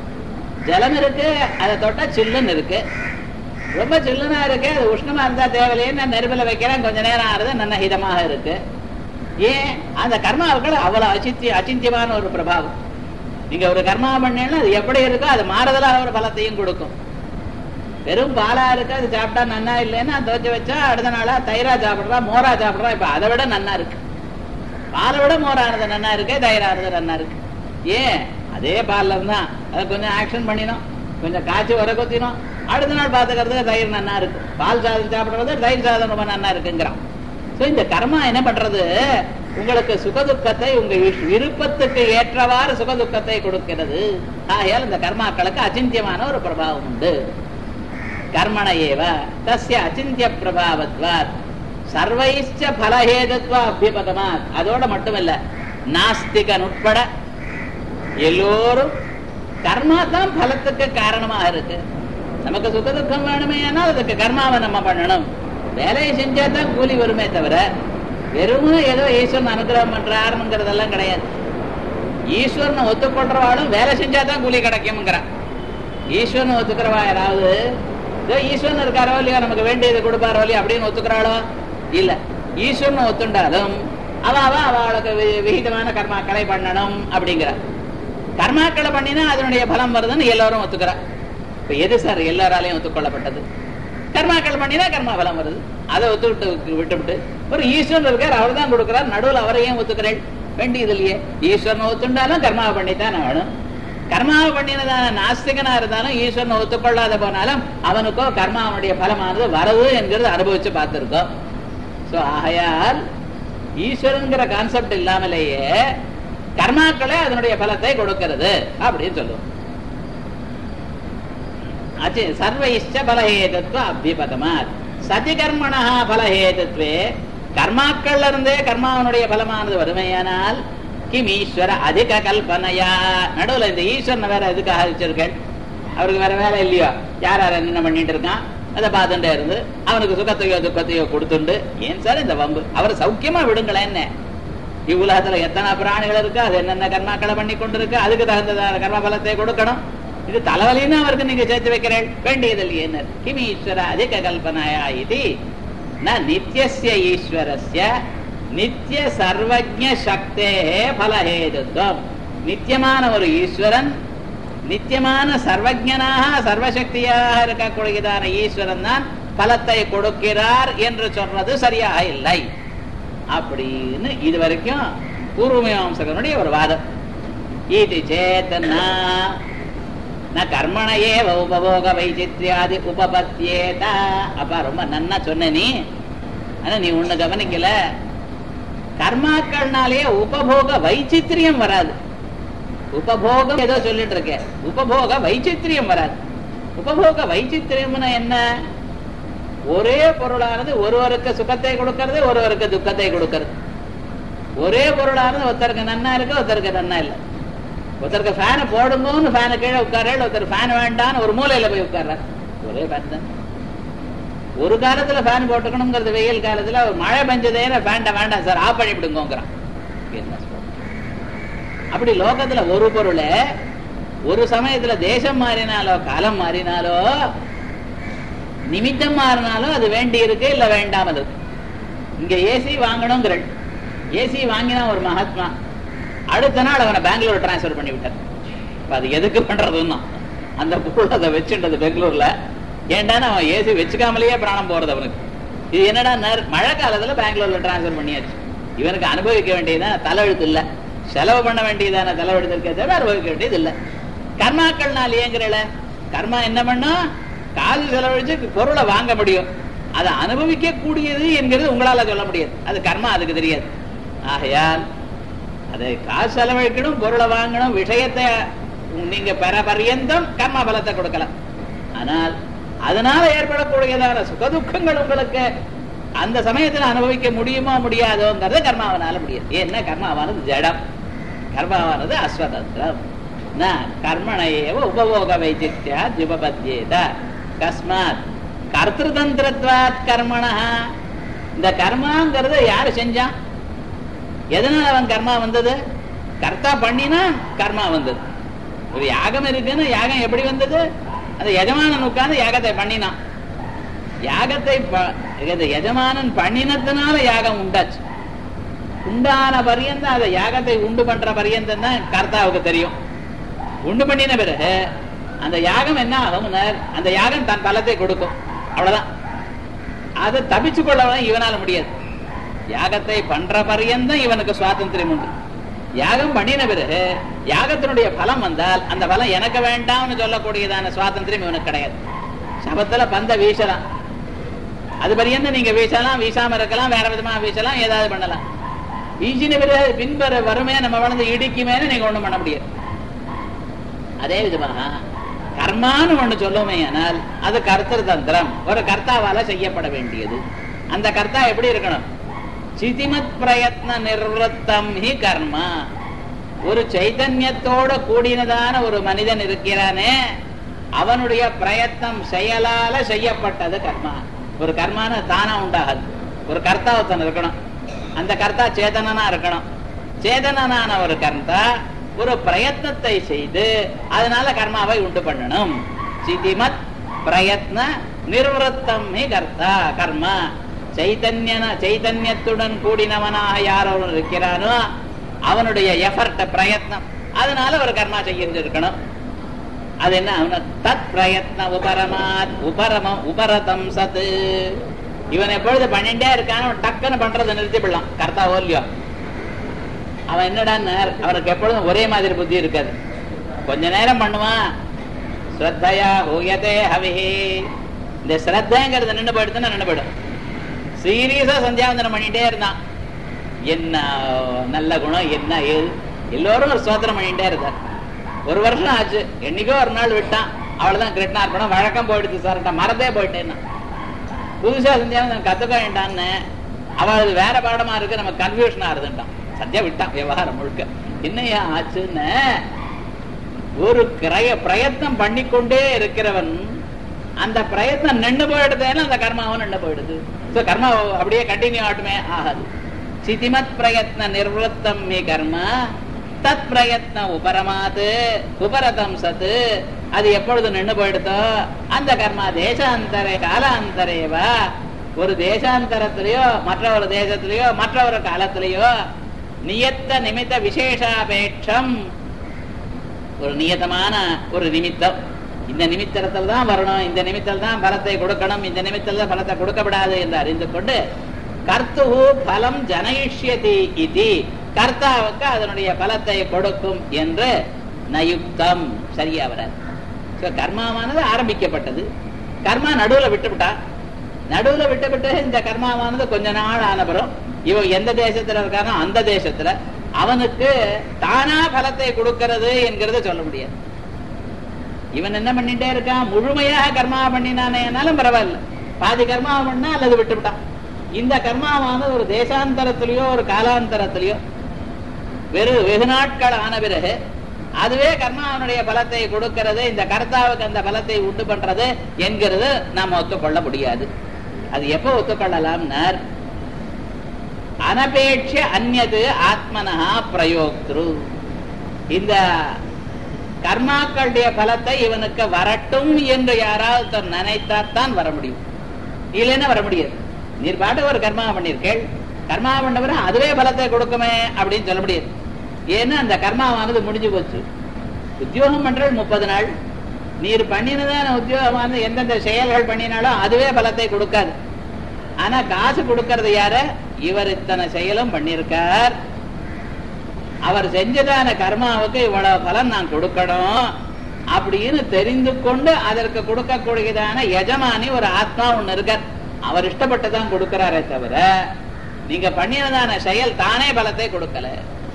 ஜலம் இருக்கு அதை தொட்டா சில்லுன்னு இருக்கு ரொம்ப சில்லுனா இருக்கு அது உஷ்ணமா இருந்தா தேவையில்லையே நான் நெருப்பில் வைக்கிறேன் கொஞ்ச நேரம் ஆறுது நல்ல ஹிதமாக இருக்கு ஏன் அந்த கர்மாவுக்கு அவ்வளவு அச்சித்திய அச்சிந்தியமான ஒரு பிரபாவம் நீங்க ஒரு கர்மா பண்ணீங்கன்னா அது எப்படி இருக்கோ அது மாறுதலாக ஒரு பலத்தையும் கொடுக்கும் வெறும் பாலா இருக்கு அது சாப்பிட்டா நன்னா இல்லைன்னா துவச்சு வச்சா அடுத்த நாளா தயிரா சாப்பிடுறா மோரா சாப்பிடுறா இப்ப அதை விட நன்னா இருக்கு பாலை விட மோரானது நன்னா இருக்கு தயிரானது நன்னா இருக்கு ஏன் அதே பால்ல தான் அதை கொஞ்சம் ஆக்ஷன் பண்ணினோம் கொஞ்சம் காய்ச்சி வர கொத்தினோம் அடுத்த நாள் பாத்துக்கிறதுக்கு தயிர் நன்னா இருக்கு பால் சாதம் சாப்பிடுறது தயிர் சாதம் ரொம்ப நன்னா இருக்குங்கிறான் சோ இந்த கர்மா என்ன பண்றது உங்களுக்கு சுகதுக்கத்தை உங்க விஷ்- விருப்பத்துக்கு ஏற்றவாறு சுகதுக்கத்தை கொடுக்கிறது ஆகையால் இந்த கர்மாக்களுக்கு அச்சிந்தியமான ஒரு பிரபாவம் உண்டு கர்மண ஏவ தஸ்ய அச்சிந்திய பிரபாவத்வாத் சர்வைச்ச பலஹேதத்வ அபியபகமாத் அதோட மட்டுமல்ல நாஸ்திகன் உட்பட எல்லோரும் கர்மா தான் பலத்துக்கு காரணமாக இருக்கு நமக்கு சுக துக்கம் வேணுமே ஆனால் அதுக்கு கர்மாவை நம்ம பண்ணணும் வேலையை செஞ்சா தான் கூலி வருமே தவிர வெறும் ஏதோ ஈஸ்வரன் அனுகிரகம் பண்றாருங்கிறதெல்லாம் கிடையாது ஈஸ்வரனை ஒத்துக்கொள்றவாளும் வேலை செஞ்சா தான் கூலி கிடைக்கும்ங்கிறான் ஈஸ்வரன் ஒத்துக்கிறவா யாராவது இதோ ஈஸ்வரன் இருக்காரோ இல்லையோ நமக்கு வேண்டியது கொடுப்பாரோ இல்லையோ அப்படின்னு ஒத்துக்கிறாளோ இல்ல ஈஸ்வரன் ஒத்துண்டாலும் அவ அவ அவளுக்கு வி- விகிதமான கர்மாக்களை பண்ணணும் அப்படிங்கிற கர்மாக்களை பண்ணினா அதனுடைய பலம் வருதுன்னு எல்லாரும் ஒத்துக்கிறா இப்ப எது சார் எல்லாராலையும் ஒத்துக்கொள்ளப்பட்டது கர்மாக்கள் பண்ணினா கர்மா பலம் வருது அதை ஒத்துக்கிட்டு விட்டுவிட்டு ஒரு ஈஸ்வரன் இருக்கார் அவர் தான் கொடுக்கிறார் நடுவில் அவரை ஏன் ஒத்துக்கிறேன் வேண்டியது இல்லையே ஈஸ்வரனை ஒத்துண்டாலும் கர்மாவை பண்ணித்தான் வேணும் கர்மாவை பண்ணினதான நாஸ்திகனா இருந்தாலும் ஈஸ்வரனை ஒத்துக்கொள்ளாத போனாலும் அவனுக்கோ கர்மாவனுடைய பலமானது வரவு என்கிறது அனுபவிச்சு பார்த்திருக்கோம் சோ ஆகையால் ஈஸ்வரங்கிற கான்செப்ட் இல்லாமலேயே கர்மாக்களே அதனுடைய பலத்தை கொடுக்கிறது அப்படின்னு சொல்லுவோம் அச்சு சர்வைஷ்ட பலஹேதத்துவ அபிபதமாத் சதி கர்மணா பலஹேதத்வே கர்மாக்கள்ல இருந்தே கர்மாவனுடைய பலமானது வறுமையானால் கிம் ஈஸ்வர அதிக கல்பனையா நடுவுல இந்த ஈஸ்வரனை வேற எதுக்காக வச்சிருக்கேன் அவருக்கு வேற வேலை இல்லையோ யார் யார் என்ன பண்ணிட்டு இருக்கான் அதை பார்த்துட்டே இருந்து அவனுக்கு சுகத்தையோ துக்கத்தையோ கொடுத்துண்டு ஏன் சார் இந்த வம்பு அவர் சௌக்கியமா விடுங்களேன் என்ன இவ்வுலகத்துல எத்தனை பிராணிகள் இருக்கு அது என்னென்ன கர்மாக்களை பண்ணி கொண்டு இருக்கு அதுக்கு தகுந்த கர்ம பலத்தை கொடுக்கணும் இது தலைவலின்னு அவருக்கு நீங்க சேர்த்து வைக்கிறேன் வேண்டியது இல்லையே கிம் ஈஸ்வர அதிக கல்பனாயா இது ந நித்தியஸ்ய ஈஸ்வரஸ்ய நித்திய சர்வஜ சக்தே பலஹேதுத்வம் நித்தியமான ஒரு ஈஸ்வரன் நித்தியமான சர்வஜனாக சர்வசக்தியாக இருக்கக்கூடியதான ஈஸ்வரன் தான் பலத்தை கொடுக்கிறார் என்று சொல்றது சரியாக இல்லை அப்படின்னு இது வரைக்கும் பூர்வமீமாம்சகனுடைய ஒரு வாதம் இது சேத்தனா ந கர்மணையே உபபோக வைச்சித்ரியாதி உபபத்தியேத அப்பா ரொம்ப நன்னா சொன்ன நீ ஆனா நீ ஒண்ணு கவனிக்கல கர்மாக்கள்னாலே உபபோக வைச்சித்திரியம் வராது உபபோகம் ஏதோ சொல்லிட்டு இருக்கேன் உபபோக வைச்சித்திரியம் வராது உபபோக வைச்சித்திரியம்னா என்ன ஒரே பொருளானது ஒருவருக்கு சுகத்தை கொடுக்கறது ஒருவருக்கு துக்கத்தை கொடுக்கறது ஒரே பொருளானது ஒருத்தருக்கு நன்னா இருக்கு ஒருத்தருக்கு நன்னா இல்லை ஒருத்தருக்கு ஃபேனை போடுங்கன்னு ஃபேனை கீழே உட்கார்றாள் ஒருத்தர் ஃபேன் வேண்டான்னு ஒரு மூலையில போய் உட்கார்றார் ஒரே ஃபேன் தான் ஒரு காலத்துல ஃபேன் போட்டுக்கணுங்கிறது வெயில் காலத்துல ஒரு மழை பெஞ்சதே ஃபேன்ட வேண்டாம் சார் ஆஃப் பண்ணிவிடுங்கிறான் என்ன சொல்றது? அப்படி லோகத்துல ஒரு பொருளை ஒரு சமயத்துல தேசம் மாறினாலோ காலம் மாறினாலோ நிமித்தம் மாறினாலும் அது வேண்டி இருக்கு இல்ல வேண்டாமல் இருக்கு இங்க ஏசி வாங்கணுங்கிற ஏசி வாங்கினா ஒரு மகாத்மா அடுத்த நாள் அவனை பெங்களூர் டிரான்ஸ்பர் பண்ணி விட்டார் இப்ப அது எதுக்கு பண்றதுன்னா அந்த பொருள் அதை வச்சுட்டது பெங்களூர்ல ஏண்டான்னு அவன் ஏசி வச்சுக்காமலேயே பிராணம் போறது அவனுக்கு இது என்னடா நர்- மழை காலத்துல பெங்களூர்ல டிரான்ஸ்பர் பண்ணியாச்சு இவனுக்கு அனுபவிக்க வேண்டியதான தலையெழுத்து இல்ல செலவு பண்ண வேண்டியதான தலைவெடுத்து இருக்கே தவிர அனுபவிக்க வேண்டியது இல்ல கர்மாக்கள்னால் ஏங்குறல கர்மா என்ன பண்ணும் காசு செலவழிச்சு பொருளை வாங்க முடியும் அதை அனுபவிக்க கூடியது என்கிறது உங்களால சொல்ல முடியாது அது கர்மா அதுக்கு தெரியாது ஆகையால் அதை காசு செலவழிக்கணும் பொருளை வாங்கணும் விஷயத்தை நீங்க பெற பரியந்தம் கர்மா பலத்தை கொடுக்கலாம் ஆனால் அதனால ஏற்படக்கூடியதான சுகதுக்கங்கள் உங்களுக்கு அந்த சமயத்துல அனுபவிக்க முடியுமோ முடியாதோங்கிறது கர்மாவனால முடியாது ஏன்னா கர்மாவானது ஜடம் கர்மாவானது அஸ்வதந்திரம் ந கர்மணையேவ உபபோக வைச்சித்யா ஜுபபத்யேத கஸ்மாத் கர்த்திருதந்திரத்வாத் கர்மணா இந்த கர்மாங்கிறத யாரு செஞ்சான் எதனால அவன் கர்மா வந்தது கர்த்தா பண்ணினா கர்மா வந்தது ஒரு யாகம் இருக்குன்னு யாகம் எப்படி வந்தது அந்த எஜமானன் உட்கார்ந்து யாகத்தை பண்ணினான் யாகத்தை ப- இது எஜமானன் பண்ணினதுனால யாகம் உண்டாச்சு உண்டான பரியந்தம் அந்த யாகத்தை உண்டு பண்ற பரியந்தம் தான் கர்த்தாவுக்கு தெரியும் உண்டு பண்ணின பிறகு அந்த யாகம் என்ன ஆகும் அந்த யாகம் தன் பலத்தை கொடுக்கும் அவ்வளவுதான் அதை தப்பிச்சு கொள்ளவன் இவனால முடியாது யாகத்தை பண்ற பரியந்தம் இவனுக்கு சுவாதந்திரம் உண்டு யாகம் பண்ணின பிறகு யாகத்தினுடைய பலம் வந்தால் அந்த பலம் எனக்கு வேண்டாம்னு சொல்லக்கூடியதான சுவாதந்திரம் இவனுக்கு கிடையாது சபத்துல பந்த வீசலாம் அது பரியந்தம் நீங்க வீசலாம் வீசாம இருக்கலாம் வேற விதமா வீசலாம் ஏதாவது பண்ணலாம் வீசின பிறகு பின்பற வருமே நம்ம வளர்ந்து இடிக்குமேனு நீங்க ஒண்ணும் பண்ண முடியாது அதே விதமாக கர்மான்னு ஒண்ணு சொல்லுமே ஆனால் அது கர்த்தர் தந்திரம் ஒரு கர்த்தாவால செய்யப்பட வேண்டியது அந்த கர்த்தா எப்படி இருக்கணும் சிதிமத் பிரயத்ன நிர்வத்தம் ஹி கர்மா ஒரு சைதன்யத்தோட கூடினதான ஒரு மனிதன் இருக்கிறானே அவனுடைய பிரயத்னம் செயலால செய்யப்பட்டது கர்மா ஒரு கர்மான தானா உண்டாகாது ஒரு கர்த்தா ஒருத்தன் இருக்கணும் அந்த கர்த்தா சேதனனா இருக்கணும் சேதனனான ஒரு கர்த்தா ஒரு பிரயத்னத்தை செய்து அதனால கர்மாவை உண்டு பண்ணணும் சிதிமத் பிரயத்ன நிர்வத்தம் ஹி கர்த்தா கர்மா சைதன்யன சைதன்யத்துடன் கூடினவனாக யார் ஒருவன் இருக்கிறானோ அவனுடைய எஃபர்ட் பிரயத்னம் அதனால ஒரு கர்மா செய்ய இருக்கணும் அது என்ன அவன தத் பிரயத்ன உபரமாத் உபரமம் உபரதம் சத்து இவன் எப்பொழுது பண்ணிட்டே இருக்கான் அவன் டக்குன்னு பண்றதை நிறுத்தி விடலாம் கர்த்தாவோ இல்லையோ அவன் என்னடான்னு அவனுக்கு எப்பொழுதும் ஒரே மாதிரி புத்தி இருக்காது கொஞ்ச நேரம் பண்ணுவான் ஸ்ரத்தையா ஹூயதே ஹவிஹி இந்த ஸ்ரத்தைங்கிறது நின்று போயிடுதுன்னா நின்று போயிடும் சீரியஸா சந்தியாவந்தனம் பண்ணிட்டே இருந்தான் என்ன நல்ல குணம் என்ன ஏது எல்லோரும் ஒரு சோதனம் பண்ணிட்டே இருந்தார் ஒரு வருஷம் ஆச்சு என்னைக்கோ ஒரு நாள் விட்டான் அவ்வளவுதான் கிருஷ்ணார்ப்பணம் வழக்கம் போயிடுது சார் மறந்தே போயிட்டேன்னா புதுசா சந்தியாவந்தனம் கத்துக்க வேண்டான்னு அவள் வேற பாடமா இருக்கு நம்ம கன்ஃபியூஷன் ஆறுதுட்டான் சத்தியா விட்டான் விவகாரம் முழுக்க என்னையா ஆச்சுன்னு ஒரு கிரய பிரயத்னம் பண்ணிக்கொண்டே இருக்கிறவன் அந்த பிரயத்னம் நின்று போயிடுதுன்னா அந்த கர்மாவும் நின்று போயிடுது சோ கர்மா அப்படியே கண்டினியூ ஆட்டுமே ஆகாது சிதிமத் பிரயத்ன நிர்வத்தம் மீ கர்மா தத் பிரயத்ன உபரமாது உபரதம் சத்து அது எப்பொழுது நின்று போயிடுதோ அந்த கர்மா தேசாந்தரே காலாந்தரேவா ஒரு தேசாந்தரத்திலேயோ மற்ற ஒரு தேசத்திலேயோ மற்ற ஒரு காலத்திலேயோ நியத்த நிமித்த விசேஷாபேட்சம் ஒரு நியதமான ஒரு நிமித்தம் இந்த நிமித்தத்தில் தான் வரணும் இந்த நிமித்தத்தில் தான் பலத்தை கொடுக்கணும் இந்த நிமித்தத்தில் தான் பலத்தை கொடுக்கப்படாது என்று அறிந்து கொண்டு கர்த்துஹு பலம் ஜனயிஷ்யதி இது கர்த்தாவுக்கு அதனுடைய பலத்தை கொடுக்கும் என்று நயுக்தம் சரியா வர கர்மாவானது ஆரம்பிக்கப்பட்டது கர்மா நடுவுல விட்டுவிட்டா நடுவுல விட்டுவிட்டு இந்த கர்மாவானது கொஞ்ச நாள் ஆனபுறம் இவன் எந்த தேசத்துல இருக்கானோ அந்த தேசத்துல அவனுக்கு தானா பலத்தை கொடுக்கிறது என்கிறத சொல்ல முடியாது இவன் என்ன பண்ணிட்டே இருக்கான் முழுமையாக கர்மா பண்ணினானேனாலும் பரவாயில்ல பாதி கர்மா பண்ணா அல்லது விட்டுவிட்டான் இந்த கர்மாவானது ஒரு தேசாந்தரத்திலேயோ ஒரு காலாந்தரத்திலேயோ வெறும் வெகு நாட்கள் ஆன பிறகு அதுவே கர்மாவனுடைய பலத்தை கொடுக்கிறது இந்த கர்த்தாவுக்கு அந்த பலத்தை உண்டு பண்றது என்கிறது நாம ஒத்துக்கொள்ள முடியாது அது எப்ப ஒத்துக்கொள்ளலாம்னார் அனபேட்ச அந்நது ஆத்மனஹா பிரயோக்திரு இந்த கர்மாக்களுடைய பலத்தை இவனுக்கு வரட்டும் என்று யாராவது நினைத்தாத்தான் வர முடியும் இல்லைன்னா வர முடியாது நீர் பாட்டு ஒரு கர்மா பண்ணிருக்கேள் கர்மா பண்ணவர அதுவே பலத்தை கொடுக்குமே அப்படின்னு சொல்ல முடியாது ஏன்னா அந்த கர்மாவானது முடிஞ்சு போச்சு உத்தியோகம் பண்றது முப்பது நாள் நீர் பண்ணினதான உத்தியோகமானது எந்தெந்த செயல்கள் பண்ணினாலும் அதுவே பலத்தை கொடுக்காது ஆனா காசு கொடுக்கறது யாரு இவர் இத்தனை செயலும் பண்ணிருக்கார் அவர் செஞ்சதான கர்மாவுக்கு இவ்வளவு பலன் நான் கொடுக்கணும் அப்படின்னு தெரிந்து கொண்டு அதற்கு கொடுக்கக்கூடியதான எஜமானி ஒரு ஆத்மா ஒண்ணு இருக்கார் அவர் இஷ்டப்பட்டுதான் கொடுக்கிறாரே தவிர நீங்க பண்ணினதான செயல் தானே பலத்தை கொடுக்கல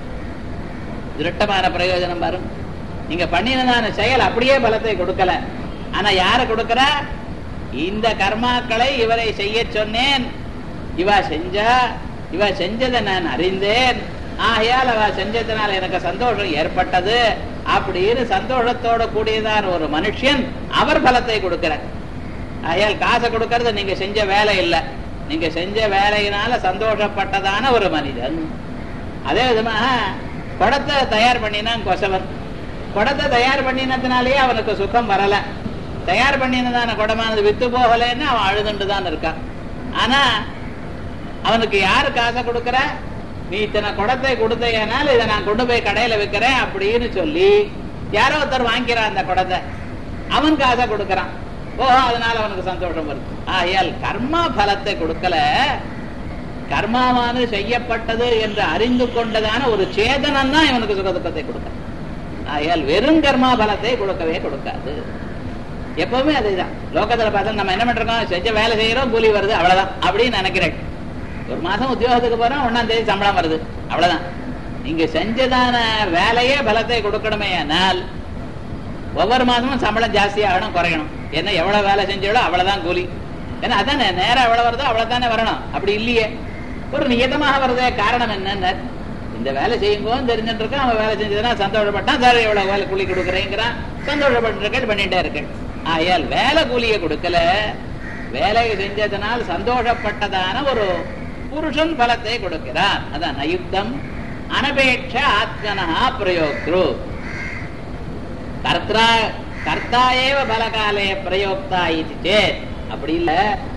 திருட்டமான பிரயோஜனம் வரும் நீங்க பண்ணினதான செயல் அப்படியே பலத்தை கொடுக்கல ஆனா யாரு கொடுக்கற இந்த கர்மாக்களை இவரை செய்ய சொன்னேன் இவ செஞ்சா இவ செஞ்சதை நான் அறிந்தேன் ஆகையால் அவ செஞ்சதுனால எனக்கு சந்தோஷம் ஏற்பட்டது அப்படின்னு சந்தோஷத்தோட கூடியதான ஒரு மனுஷன் அவர் பலத்தை கொடுக்கிறார் ஆகையால் காசை கொடுக்கறது நீங்க செஞ்ச வேலை இல்லை நீங்க செஞ்ச வேலையினால சந்தோஷப்பட்டதான ஒரு மனிதன் அதே விதமாக குடத்தை தயார் பண்ணினான் கொசவன் குடத்தை தயார் பண்ணினதுனாலேயே அவனுக்கு சுகம் வரல தயார் பண்ணினதான குடமானது வித்து போகலைன்னு அவன் அழுதுண்டு தான் இருக்கான் ஆனா அவனுக்கு யாரு காசை கொடுக்கற நீ இத்தனை குடத்தை கொடுத்தேனால் இதை நான் கொண்டு போய் கடையில வைக்கிறேன் அப்படின்னு சொல்லி யாரோ ஒருத்தர் வாங்கிக்கிறான் அந்த குடத்தை அவன் காசை கொடுக்கறான் ஓ அதனால அவனுக்கு சந்தோஷம் வருது ஆகையால் கர்மா பலத்தை கொடுக்கல கர்மாவானது செய்யப்பட்டது என்று அறிந்து கொண்டதான ஒரு சேதனம் தான் இவனுக்கு சுகதுக்கத்தை கொடுக்க ஆகையால் வெறும் கர்மா பலத்தை கொடுக்கவே கொடுக்காது எப்பவுமே அதுதான் லோகத்துல பார்த்தா நம்ம என்ன பண்றோம் செஞ்ச வேலை செய்யறோம் கூலி வருது அவ்வளவுதான் அப்படின்னு நினைக்கிறேன் ஒரு மாசம் உத்தியோகத்துக்கு போறோம் ஒன்னாம் தேதி சம்பளம் வருது அவ்வளவுதான் நீங்க செஞ்சதான வேலையே பலத்தை கொடுக்கணுமே ஆனால் ஒவ்வொரு மாதமும் சம்பளம் ஜாஸ்தி ஆகணும் குறையணும் என்ன எவ்வளவு வேலை செஞ்சாலோ அவ்வளவுதான் கூலி ஏன்னா அதானே நேரம் எவ்வளவு வருதோ அவ்வளவுதானே வரணும் அப்படி இல்லையே ஒரு நியதமாக வருதே காரணம் என்னன்னு இந்த வேலை செய்யுங்கோன்னு தெரிஞ்சுட்டு இருக்கான் அவன் வேலை செஞ்சதுன்னா சந்தோஷப்பட்டான் சார் எவ்வளவு வேலை கூலி கொடுக்குறேங்கிறான் சந்தோஷப்பட்டு பண்ணிட்டே இருக்கேன் ஆயால் வேலை கூலியை கொடுக்கல வேலையை செஞ்சதனால் சந்தோஷப்பட்டதான ஒரு புருஷன் பலத்தை கொடுக்கிறான் அதான் நயுக்தம் அனபேட்ச ஆத்மனா பிரயோக்ரு கர்த்தா கர்த்தா ஏவ பலகாலே பிரயோக்தா இது சேத் அப்படி இல்ல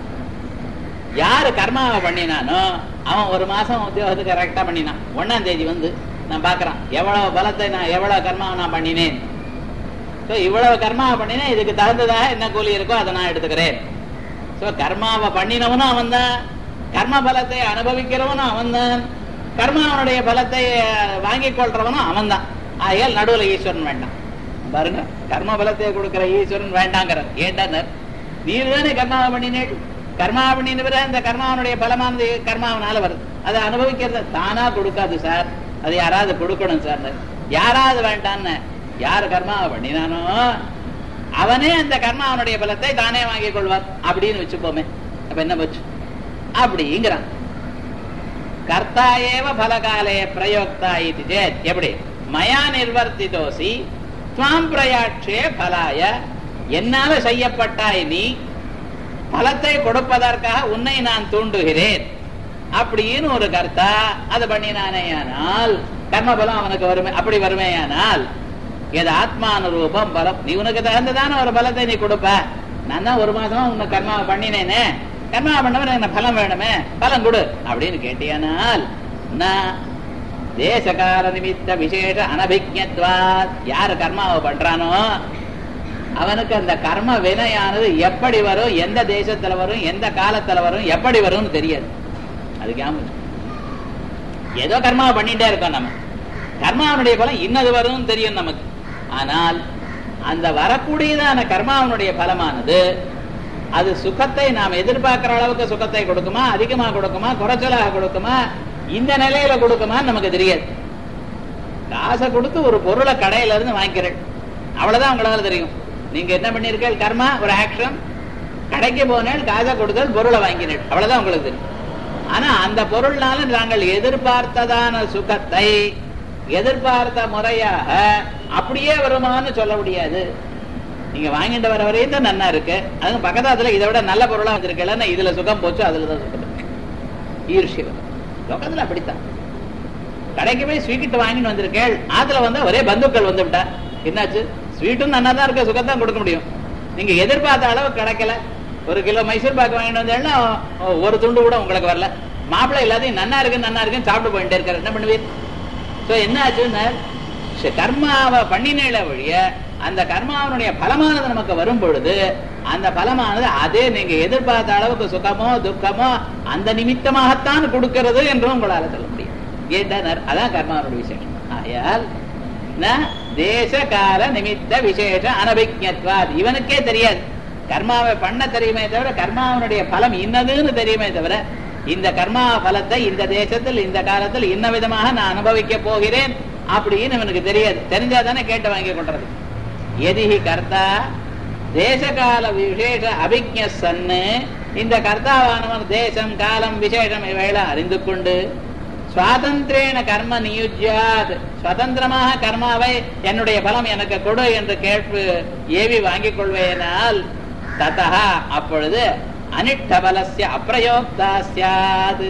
யாரு கர்மாவை பண்ணினானோ அவன் ஒரு மாசம் உத்தியோகத்துக்கு கரெக்டா பண்ணினான் ஒன்னாம் தேதி வந்து நான் பாக்குறான் எவ்வளவு பலத்தை நான் எவ்வளவு கர்மாவை நான் பண்ணினேன் சோ இவ்வளவு கர்மாவை பண்ணினேன் இதுக்கு தகுந்ததாக என்ன கூலி இருக்கோ அதை நான் எடுத்துக்கிறேன் சோ கர்மாவை பண்ணினவனும் அவன் தான் கர்ம பலத்தை அனுபவிக்கிறவனும் அவன் தான் கர்மாவனுடைய பலத்தை வாங்கிக் கொள்றவனும் அவன் தான் ஆகையால் நடுவுல ஈஸ்வரன் வேண்டாம் பாருங்க கர்ம பலத்தை கொடுக்கிற ஈஸ்வரன் வேண்டாங்கிறார் ஏண்டார் நீர் தானே கர்மாவை பண்ணினேன் கர்மா பண்ணினவர அந்த கர்மாவனுடைய பலமானது கர்மாவனால வருது அதை அனுபவிக்கிறது தானா கொடுக்காது சார் அது யாராவது கொடுக்கணும் சார் யாராவது வேண்டான்னு யார் கர்மாவை பண்ணினானோ அவனே அந்த கர்மாவனுடைய பலத்தை தானே வாங்கிக் கொள்வார் அப்படின்னு வச்சுப்போமே அப்ப என்ன போச்சு அப்படிங்கிறான் கர்த்தா ஏவ பலகாலே பிரயோக்தா இது சேத் எப்படி மயா நிர்வர்த்திதோசி துவாம் பிரயாட்சே பலாய என்னால செய்யப்பட்டாய் நீ பலத்தை கொடுப்பதற்காக உன்னை நான் தூண்டுகிறேன் அப்படின்னு ஒரு கர்த்தா அது பண்ணினானேயானால் கர்மபலம் அவனுக்கு வருமே அப்படி வருமேயானால் எது ஆத்மானுரூபம் பலம் நீ உனக்கு தகுந்ததான ஒரு பலத்தை நீ கொடுப்ப நான் தான் ஒரு மாசமா உன்னை கர்மாவை பண்ணினேனே கர்மாவை பண்ணவன் எனக்கு பலம் வேணுமே பலம் கொடு அப்படின்னு கேட்டியானால் நான் தேசகால நிமித்த விசேஷ அனபிஜத்வா யாரு கர்மாவை பண்றானோ அவனுக்கு அந்த கர்ம வினையானது எப்படி வரும் எந்த தேசத்துல வரும் எந்த காலத்துல வரும் எப்படி வரும்னு தெரியாது அதுக்கு ஞாபகம் ஏதோ கர்மாவை பண்ணிட்டே இருக்கோம் நம்ம கர்மாவனுடைய பலம் இன்னது வரும்னு தெரியும் நமக்கு ஆனால் அந்த வரக்கூடியதான கர்மாவனுடைய பலமானது அது சுகத்தை நாம் எதிர்பார்க்கிற அளவுக்கு சுகத்தை கொடுக்குமா அதிகமா கொடுக்குமா குறைச்சலாக கொடுக்குமா இந்த நிலையில கொடுக்குமான்னு நமக்கு தெரியாது காசை கொடுத்து ஒரு பொருளை கடையில இருந்து வாங்கிக்கிறேன் அவ்வளவுதான் உங்களால தெரியும் நீங்க என்ன பண்ணிருக்கீங்க கர்மா ஒரு ஆக்ஷன் கடைக்கு போனேன் காசை கொடுத்தல் பொருளை வாங்கினேன் அவ்வளவுதான் உங்களுக்கு தெரியும் ஆனா அந்த பொருள்னால நாங்கள் எதிர்பார்த்ததான சுகத்தை எதிர்பார்த்த முறையாக அப்படியே வருமானு சொல்ல முடியாது நீங்க வாங்கிட்டு வர வரையும் தான் நன்னா இருக்கு அது பக்கத்தாத்துல இதை விட நல்ல பொருளா வச்சிருக்கல இதுல சுகம் போச்சு அதுலதான் சுகம் இருக்கு ஈர்ஷ்யம் லோகத்துல அப்படித்தான் கடைக்கு போய் ஸ்வீட் வாங்கிட்டு வந்திருக்கேள் ஆத்துல வந்தா ஒரே பந்துக்கள் வந்து விட்டா என்னாச்சு ஸ்வீட்டும் நல்லா தான் இருக்க சுகத்தான் கொடுக்க முடியும் நீங்க எதிர்பார்த்த அளவு கிடைக்கல ஒரு கிலோ மைசூர் பாக்கு வாங்கிட்டு வந்தேன்னா ஒரு துண்டு கூட உங்களுக்கு வரல மாப்பிள்ளை எல்லாத்தையும் நன்னா இருக்கு நன்னா இருக்குன்னு சாப்பிட்டு போயிட்டே இருக்காரு என்ன பண்ணுவீர் சோ என்ன ஆச்சுன்னா கர்மாவை பண்ணினேல வழிய அந்த கர்மாவனுடைய பலமானது நமக்கு வரும் பொழுது அந்த பலமானது அதே நீங்க எதிர்பார்த்த அளவுக்கு சுகமோ துக்கமோ அந்த நிமித்தமாகத்தான் கொடுக்கிறது என்றும் உங்களால சொல்ல முடியும் ஏன்டார் அதான் கர்மாவனுடைய விசேஷம் ஆயால் தேச கால நிமித்த விசேஷ அனபிஜத்வாத் இவனுக்கே தெரியாது கர்மாவை பண்ண தெரியுமே தவிர கர்மாவனுடைய பலம் இன்னதுன்னு தெரியுமே தவிர இந்த கர்மா பலத்தை இந்த தேசத்தில் இந்த காலத்தில் இன்ன விதமாக நான் அனுபவிக்க போகிறேன் அப்படின்னு இவனுக்கு தெரியாது தெரிஞ்சாதானே கேட்டு வாங்கி கொண்டது எதிஹி கர்த்தா தேசகால விசேஷ அபிஜ சன்னு இந்த கர்த்தாவானவன் தேசம் காலம் விசேஷம் இவையெல்லாம் அறிந்து கொண்டு சுவாதந்திரேன கர்ம நியுஜ்யாத் சுதந்திரமாக கர்மாவை என்னுடைய பலம் எனக்கு கொடு என்று கேட்பு ஏவி வாங்கிக் கொள்வேனால் ததா அப்பொழுது அனிட்ட பலசிய அப்பிரயோக்தா சியாது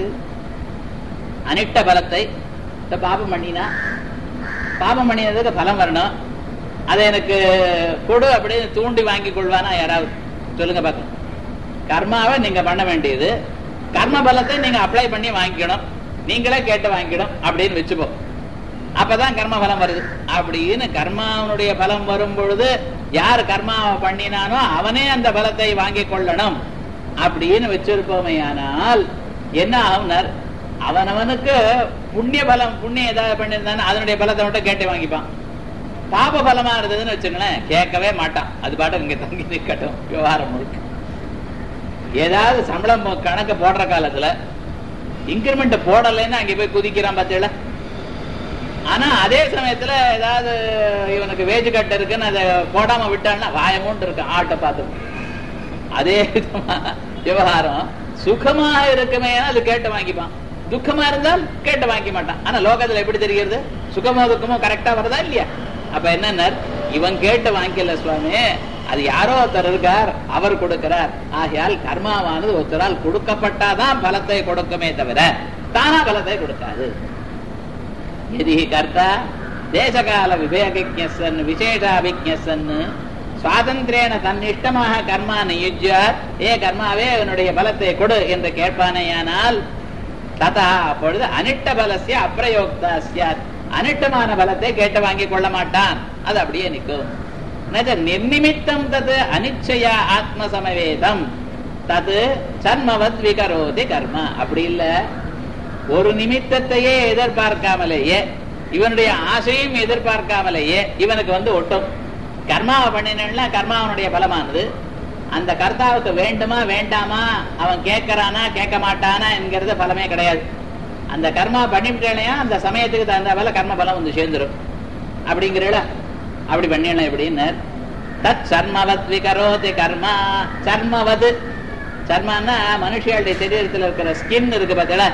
அனிட்ட பலத்தை இந்த பாபம் பண்ணினா பாபம் பண்ணினதுக்கு பலம் வரணும் அதை எனக்கு கொடு அப்படின்னு தூண்டி வாங்கி கொள்வானா யாராவது சொல்லுங்க பார்க்கலாம் கர்மாவை நீங்க பண்ண வேண்டியது கர்ம பலத்தை நீங்க அப்ளை பண்ணி வாங்கிக்கணும் நீங்களே கேட்டு வாங்கிக்கணும் அப்படின்னு வச்சுப்போம் அப்பதான் கர்ம பலம் வருது அப்படின்னு கர்மாவனுடைய பலம் வரும் பொழுது யார் கர்மாவை பண்ணினானோ அவனே அந்த பலத்தை வாங்கி கொள்ளணும் அப்படின்னு வச்சிருப்போமே ஆனால் என்ன ஆகுனார் அவனவனுக்கு புண்ணிய பலம் புண்ணியம் ஏதாவது பண்ணியிருந்தானே அதனுடைய பலத்தை மட்டும் கேட்டு வாங்கிப்பான் பாப பலமா இருந்ததுன்னு வச்சுங்களேன் கேட்கவே மாட்டான் அது பாட்டு இங்க தங்கி நிற்கட்டும் விவகாரம் முழுக்க ஏதாவது சம்பளம் கணக்கு போடுற காலத்துல இன்கிரிமெண்ட் போடலைன்னு அங்க போய் குதிக்கிறான் பார்த்தீங்களா ஆனா அதே சமயத்துல ஏதாவது இவனுக்கு வேஜ் கட்டு இருக்குன்னு அதை போடாம விட்டான்னா வாயமூண்டு இருக்கு ஆட்டை பார்த்து அதே விதமா விவகாரம் சுகமா இருக்குமே அது கேட்டு வாங்கிப்பான் துக்கமா இருந்தால் கேட்டு வாங்கிக்க மாட்டான் ஆனா லோகத்துல எப்படி தெரிகிறது சுகமோ துக்கமோ கரெக்டா வருதா இல்லையா அப்ப என்ன இவன் கேட்டு வாங்கிக்கல சுவாமி அது யாரோ ஒருத்தர் இருக்கார் அவர் கொடுக்கிறார் ஆகையால் கர்மாவானது ஒருத்தரால் கொடுக்கப்பட்டாதான் பலத்தை கொடுக்குமே தவிர தானா பலத்தை கொடுக்காது எதி கர்த்தா தேசகால விவேகஜன் விசேஷாபிஜன் சுவாதந்திரேன தன்னிஷ்டமாக கர்மா நியுஜ்யார் ஏ கர்மாவே அவனுடைய பலத்தை கொடு என்று கேட்பானேயானால் ததா அப்பொழுது அனிட்ட பலசிய அப்பிரயோக்தா சியாத் அனிட்டமான பலத்தை கேட்டு வாங்கி கொள்ள மாட்டான் அது அப்படியே நிற்கும் நிர்நிமித்தம் தது அனிச்சயா ஆத்ம சமவேதம் தது சர்மவத் விகரோதி கர்மா அப்படி இல்ல ஒரு நிமித்தத்தையே எதிர்பார்க்காமலேயே இவனுடைய ஆசையும் எதிர்பார்க்காமலேயே இவனுக்கு வந்து ஒட்டும் கர்மாவை பண்ணினா கர்மாவனுடைய பலமானது அந்த கர்த்தாவுக்கு வேண்டுமா வேண்டாமா அவன் கேட்கறானா கேட்க மாட்டானா என்கிறது பலமே கிடையாது அந்த கர்மா பண்ணிவிட்டேனையா அந்த சமயத்துக்கு தகுந்த போல கர்ம பலம் வந்து சேர்ந்துடும் அப்படிங்கிறீங்களா அப்படி பண்ணிடலாம் எப்படின்னு தத் சர்மவத் விகரோதி கர்மா சர்மவது சர்மான்னா மனுஷியாளுடைய சரீரத்தில் இருக்கிற ஸ்கின் இருக்கு பார்த்தீங்களா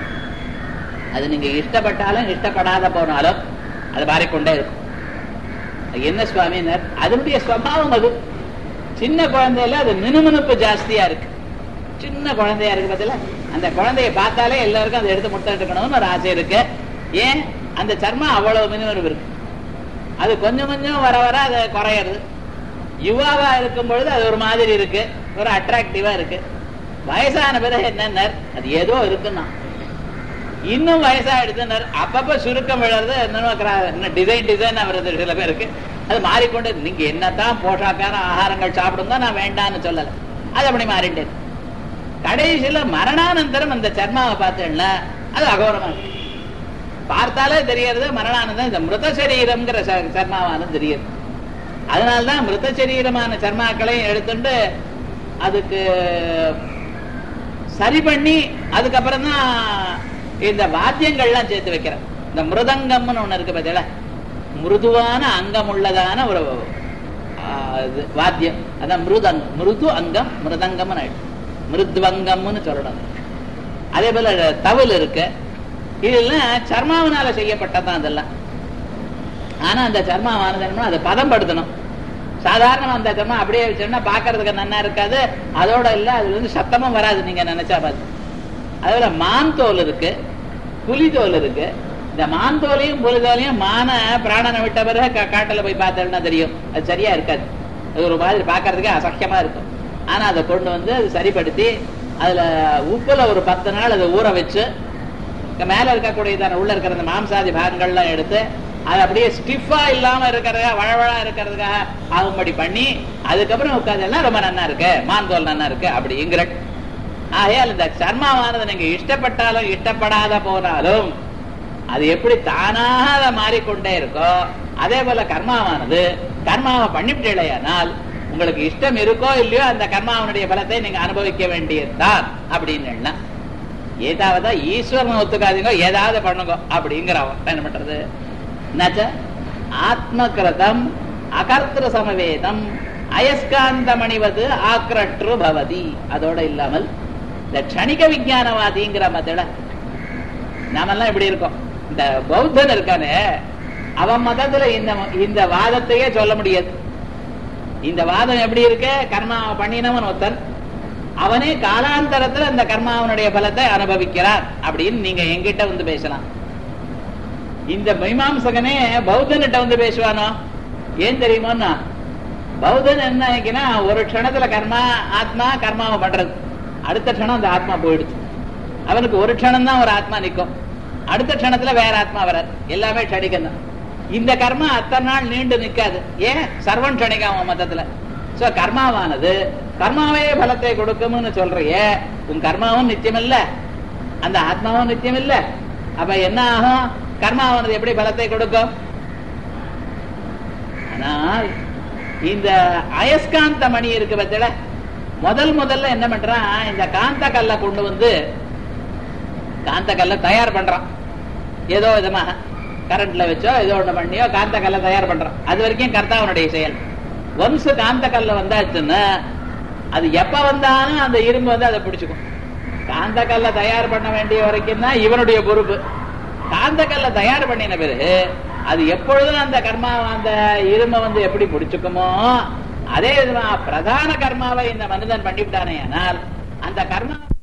அது நீங்க இஷ்டப்பட்டாலும் இஷ்டப்படாத போனாலும் அது மாறிக்கொண்டே இருக்கும் என்ன சுவாமினர் அதனுடைய ஸ்வபாவம் அது சின்ன குழந்தையில அது மினுமினுப்பு ஜாஸ்தியா இருக்கு சின்ன குழந்தையா இருக்கு பார்த்தல அந்த குழந்தைய பார்த்தாலே எல்லாருக்கும் அதை எடுத்து முட்டை எடுக்கணும்னு ஒரு ஆசை இருக்கு ஏன் அந்த சர்மம் அவ்வளவு மினுமினுப்பு இருக்கு அது கொஞ்சம் கொஞ்சம் வர வர அது குறையிறது யுவாவா இருக்கும் பொழுது அது ஒரு மாதிரி இருக்கு ஒரு அட்ராக்டிவா இருக்கு வயசான பிறகு என்னன்னா அது ஏதோ இருக்குன்னா இன்னும் வயசாயிடுதுன்னாரு அப்பப்ப சுருக்கம் விழுறது இன்னும் டிசைன் டிசைன் வருது சில பேருக்கு அது மாறிக்கொண்டு நீங்க என்னத்தான் போஷாக்கான ஆகாரங்கள் சாப்பிடுங்க நான் வேண்டான்னு சொல்லல அது அப்படி மாறிட்டேன் கடைசியில மரணானந்தரம் அந்த சர்மாவை பார்த்தேன்ல அது அகோரமா இருக்கு பார்த்தாலே தெரியறது மரணானந்தம் இந்த மிருத சரீரம்ங்கிற சர்மாவானது தெரியுது அதனால்தான் மிருத சரீரமான சர்மாக்களையும் எடுத்துட்டு அதுக்கு சரி பண்ணி அதுக்கப்புறம் தான் இந்த வாத்தியங்கள்லாம் சேர்த்து வைக்கிறேன் இந்த மிருதங்கம்னு ஒண்ணு இருக்கு பார்த்தீங்களா மிருதுவான அங்கம் உள்ளதான ஒரு வாத்தியம் அதான் மிருதங்கம் மிருது அங்கம் மிருதங்கம்னு ஆயிடும் மிருத்வங்கம்னு சொல்லணும் அதே போல தவில் இருக்கு இதெல்லாம் சர்மாவினால செய்யப்பட்டதான் அதெல்லாம் ஆனா அந்த சர்மாவானது அதை பதம்படுத்தணும் சாதாரண அந்த சர்மம் அப்படியே வச்சோம்னா பாக்குறதுக்கு நன்னா இருக்காது அதோட இல்ல அதுல இருந்து சத்தமும் வராது நீங்க நினைச்சா பார்த்து அதுல மான் தோல் இருக்கு புலி தோல் இருக்கு இந்த மான் தோலையும் புலி தோலையும் மான பிராணனை விட்ட பிறகு காட்டுல போய் பார்த்தோம்னா தெரியும் அது சரியா இருக்காது அது ஒரு மாதிரி பாக்குறதுக்கே அசக்கியமா இருக்கும் ஆனா அதை கொண்டு வந்து அது சரிப்படுத்தி அதுல உப்புல ஒரு பத்து நாள் அதை ஊற வச்சு மேல இருக்கக்கூடியதான உள்ள இருக்கிற அந்த மாம்சாதி பாகங்கள்லாம் எடுத்து அது அப்படியே ஸ்டிஃபா இல்லாம இருக்கிறதா வழவழா இருக்கிறதுக்காக ஆகும்படி பண்ணி அதுக்கப்புறம் உட்காந்தெல்லாம் ரொம்ப நன்னா இருக்கு மான்தோல் நன்னா இருக்கு அப்படிங்கிற ஆகையால் இந்த சர்மாவானது நீங்க இஷ்டப்பட்டாலும் இஷ்டப்படாத போனாலும் அது எப்படி தானாக அதை மாறிக்கொண்டே இருக்கோ அதே போல கர்மாவானது கர்மாவை பண்ணிவிட்டேனால் உங்களுக்கு இஷ்டம் இருக்கோ இல்லையோ அந்த கர்மாவனுடைய பலத்தை நீங்க அனுபவிக்க வேண்டியதுதான் அப்படின்னு எண்ணம் ஏதாவது ஈஸ்வரன் ஒத்துக்காதீங்க ஏதாவது பண்ணுங்க அப்படிங்கிறவன் என்ன பண்றது நச்ச ஆத்மகிருதம் அகர்த்திர சமவேதம் அயஸ்காந்த மணிவது ஆக்ரற்று பவதி அதோட இல்லாமல் இந்த க்ஷணிக விஞ்ஞானவாதிங்கிற மத்தில நாமெல்லாம் இப்படி இருக்கோம் இந்த பௌத்தன் இருக்கானே அவன் மதத்துல இந்த இந்த வாதத்தையே சொல்ல முடியாது இந்த வாதம் எப்படி இருக்கு கர்மா பண்ணினவன் ஒருத்தன் அவனே காலாந்தரத்துல அந்த கர்மாவனுடைய பலத்தை அனுபவிக்கிறார் அப்படின்னு நீங்க எங்கிட்ட வந்து பேசலாம் இந்த மீமாம்சகனே பௌத்தன்கிட்ட வந்து பேசுவானோ ஏன் தெரியுமோன்னா பௌத்தன் என்ன நினைக்கினா ஒரு க்ஷணத்துல கர்மா ஆத்மா கர்மாவை பண்றது அடுத்த க்ஷணம் அந்த ஆத்மா போயிடுச்சு அவனுக்கு ஒரு க்ஷணம் தான் ஒரு ஆத்மா நிற்கும் அடுத்த க்ஷணத்துல வேற ஆத்மா வராது எல்லாமே க்ஷணிகம் தான் இந்த கர்மா அத்தனை நாள் நீண்டு நிற்காது ஏன் சர்வன் க்ஷணிகம் அவன் மதத்துல சோ கர்மாவானது கர்மாவே பலத்தை கொடுக்கும்னு சொல்றிய உன் கர்மாவும் நித்தியம் இல்ல அந்த ஆத்மாவும் நித்தியம் இல்ல அப்ப என்ன ஆகும் கர்மாவானது எப்படி பலத்தை கொடுக்கும் ஆனால் இந்த அயஸ்காந்த மணி இருக்கு பத்தில முதல் முதல்ல என்ன பண்றான் இந்த காந்த கல்ல கொண்டு வந்து காந்த கல்ல தயார் பண்றான் ஏதோ விதமாக கரண்ட்ல வச்சோ ஏதோ ஒண்ணு பண்ணியோ காந்த கல்ல தயார் பண்றான் அது வரைக்கும் கர்த்தாவனுடைய செயல் ஒன்ஸ் காந்த கல்ல வந்தாச்சுன்னா அது எப்ப வந்தாலும் அந்த இரும்பு வந்து அதை பிடிச்சுக்கும் காந்த கல்ல தயார் பண்ண வேண்டிய வரைக்கும் தான் இவனுடைய பொறுப்பு காந்த கல்ல தயார் பண்ணின பிறகு அது எப்பொழுதும் அந்த கர்மா அந்த இருமை வந்து எப்படி பிடிச்சுக்குமோ அதே விதமா பிரதான கர்மாவை இந்த மனிதன் பண்ணிவிட்டானே ஆனால் அந்த கர்மா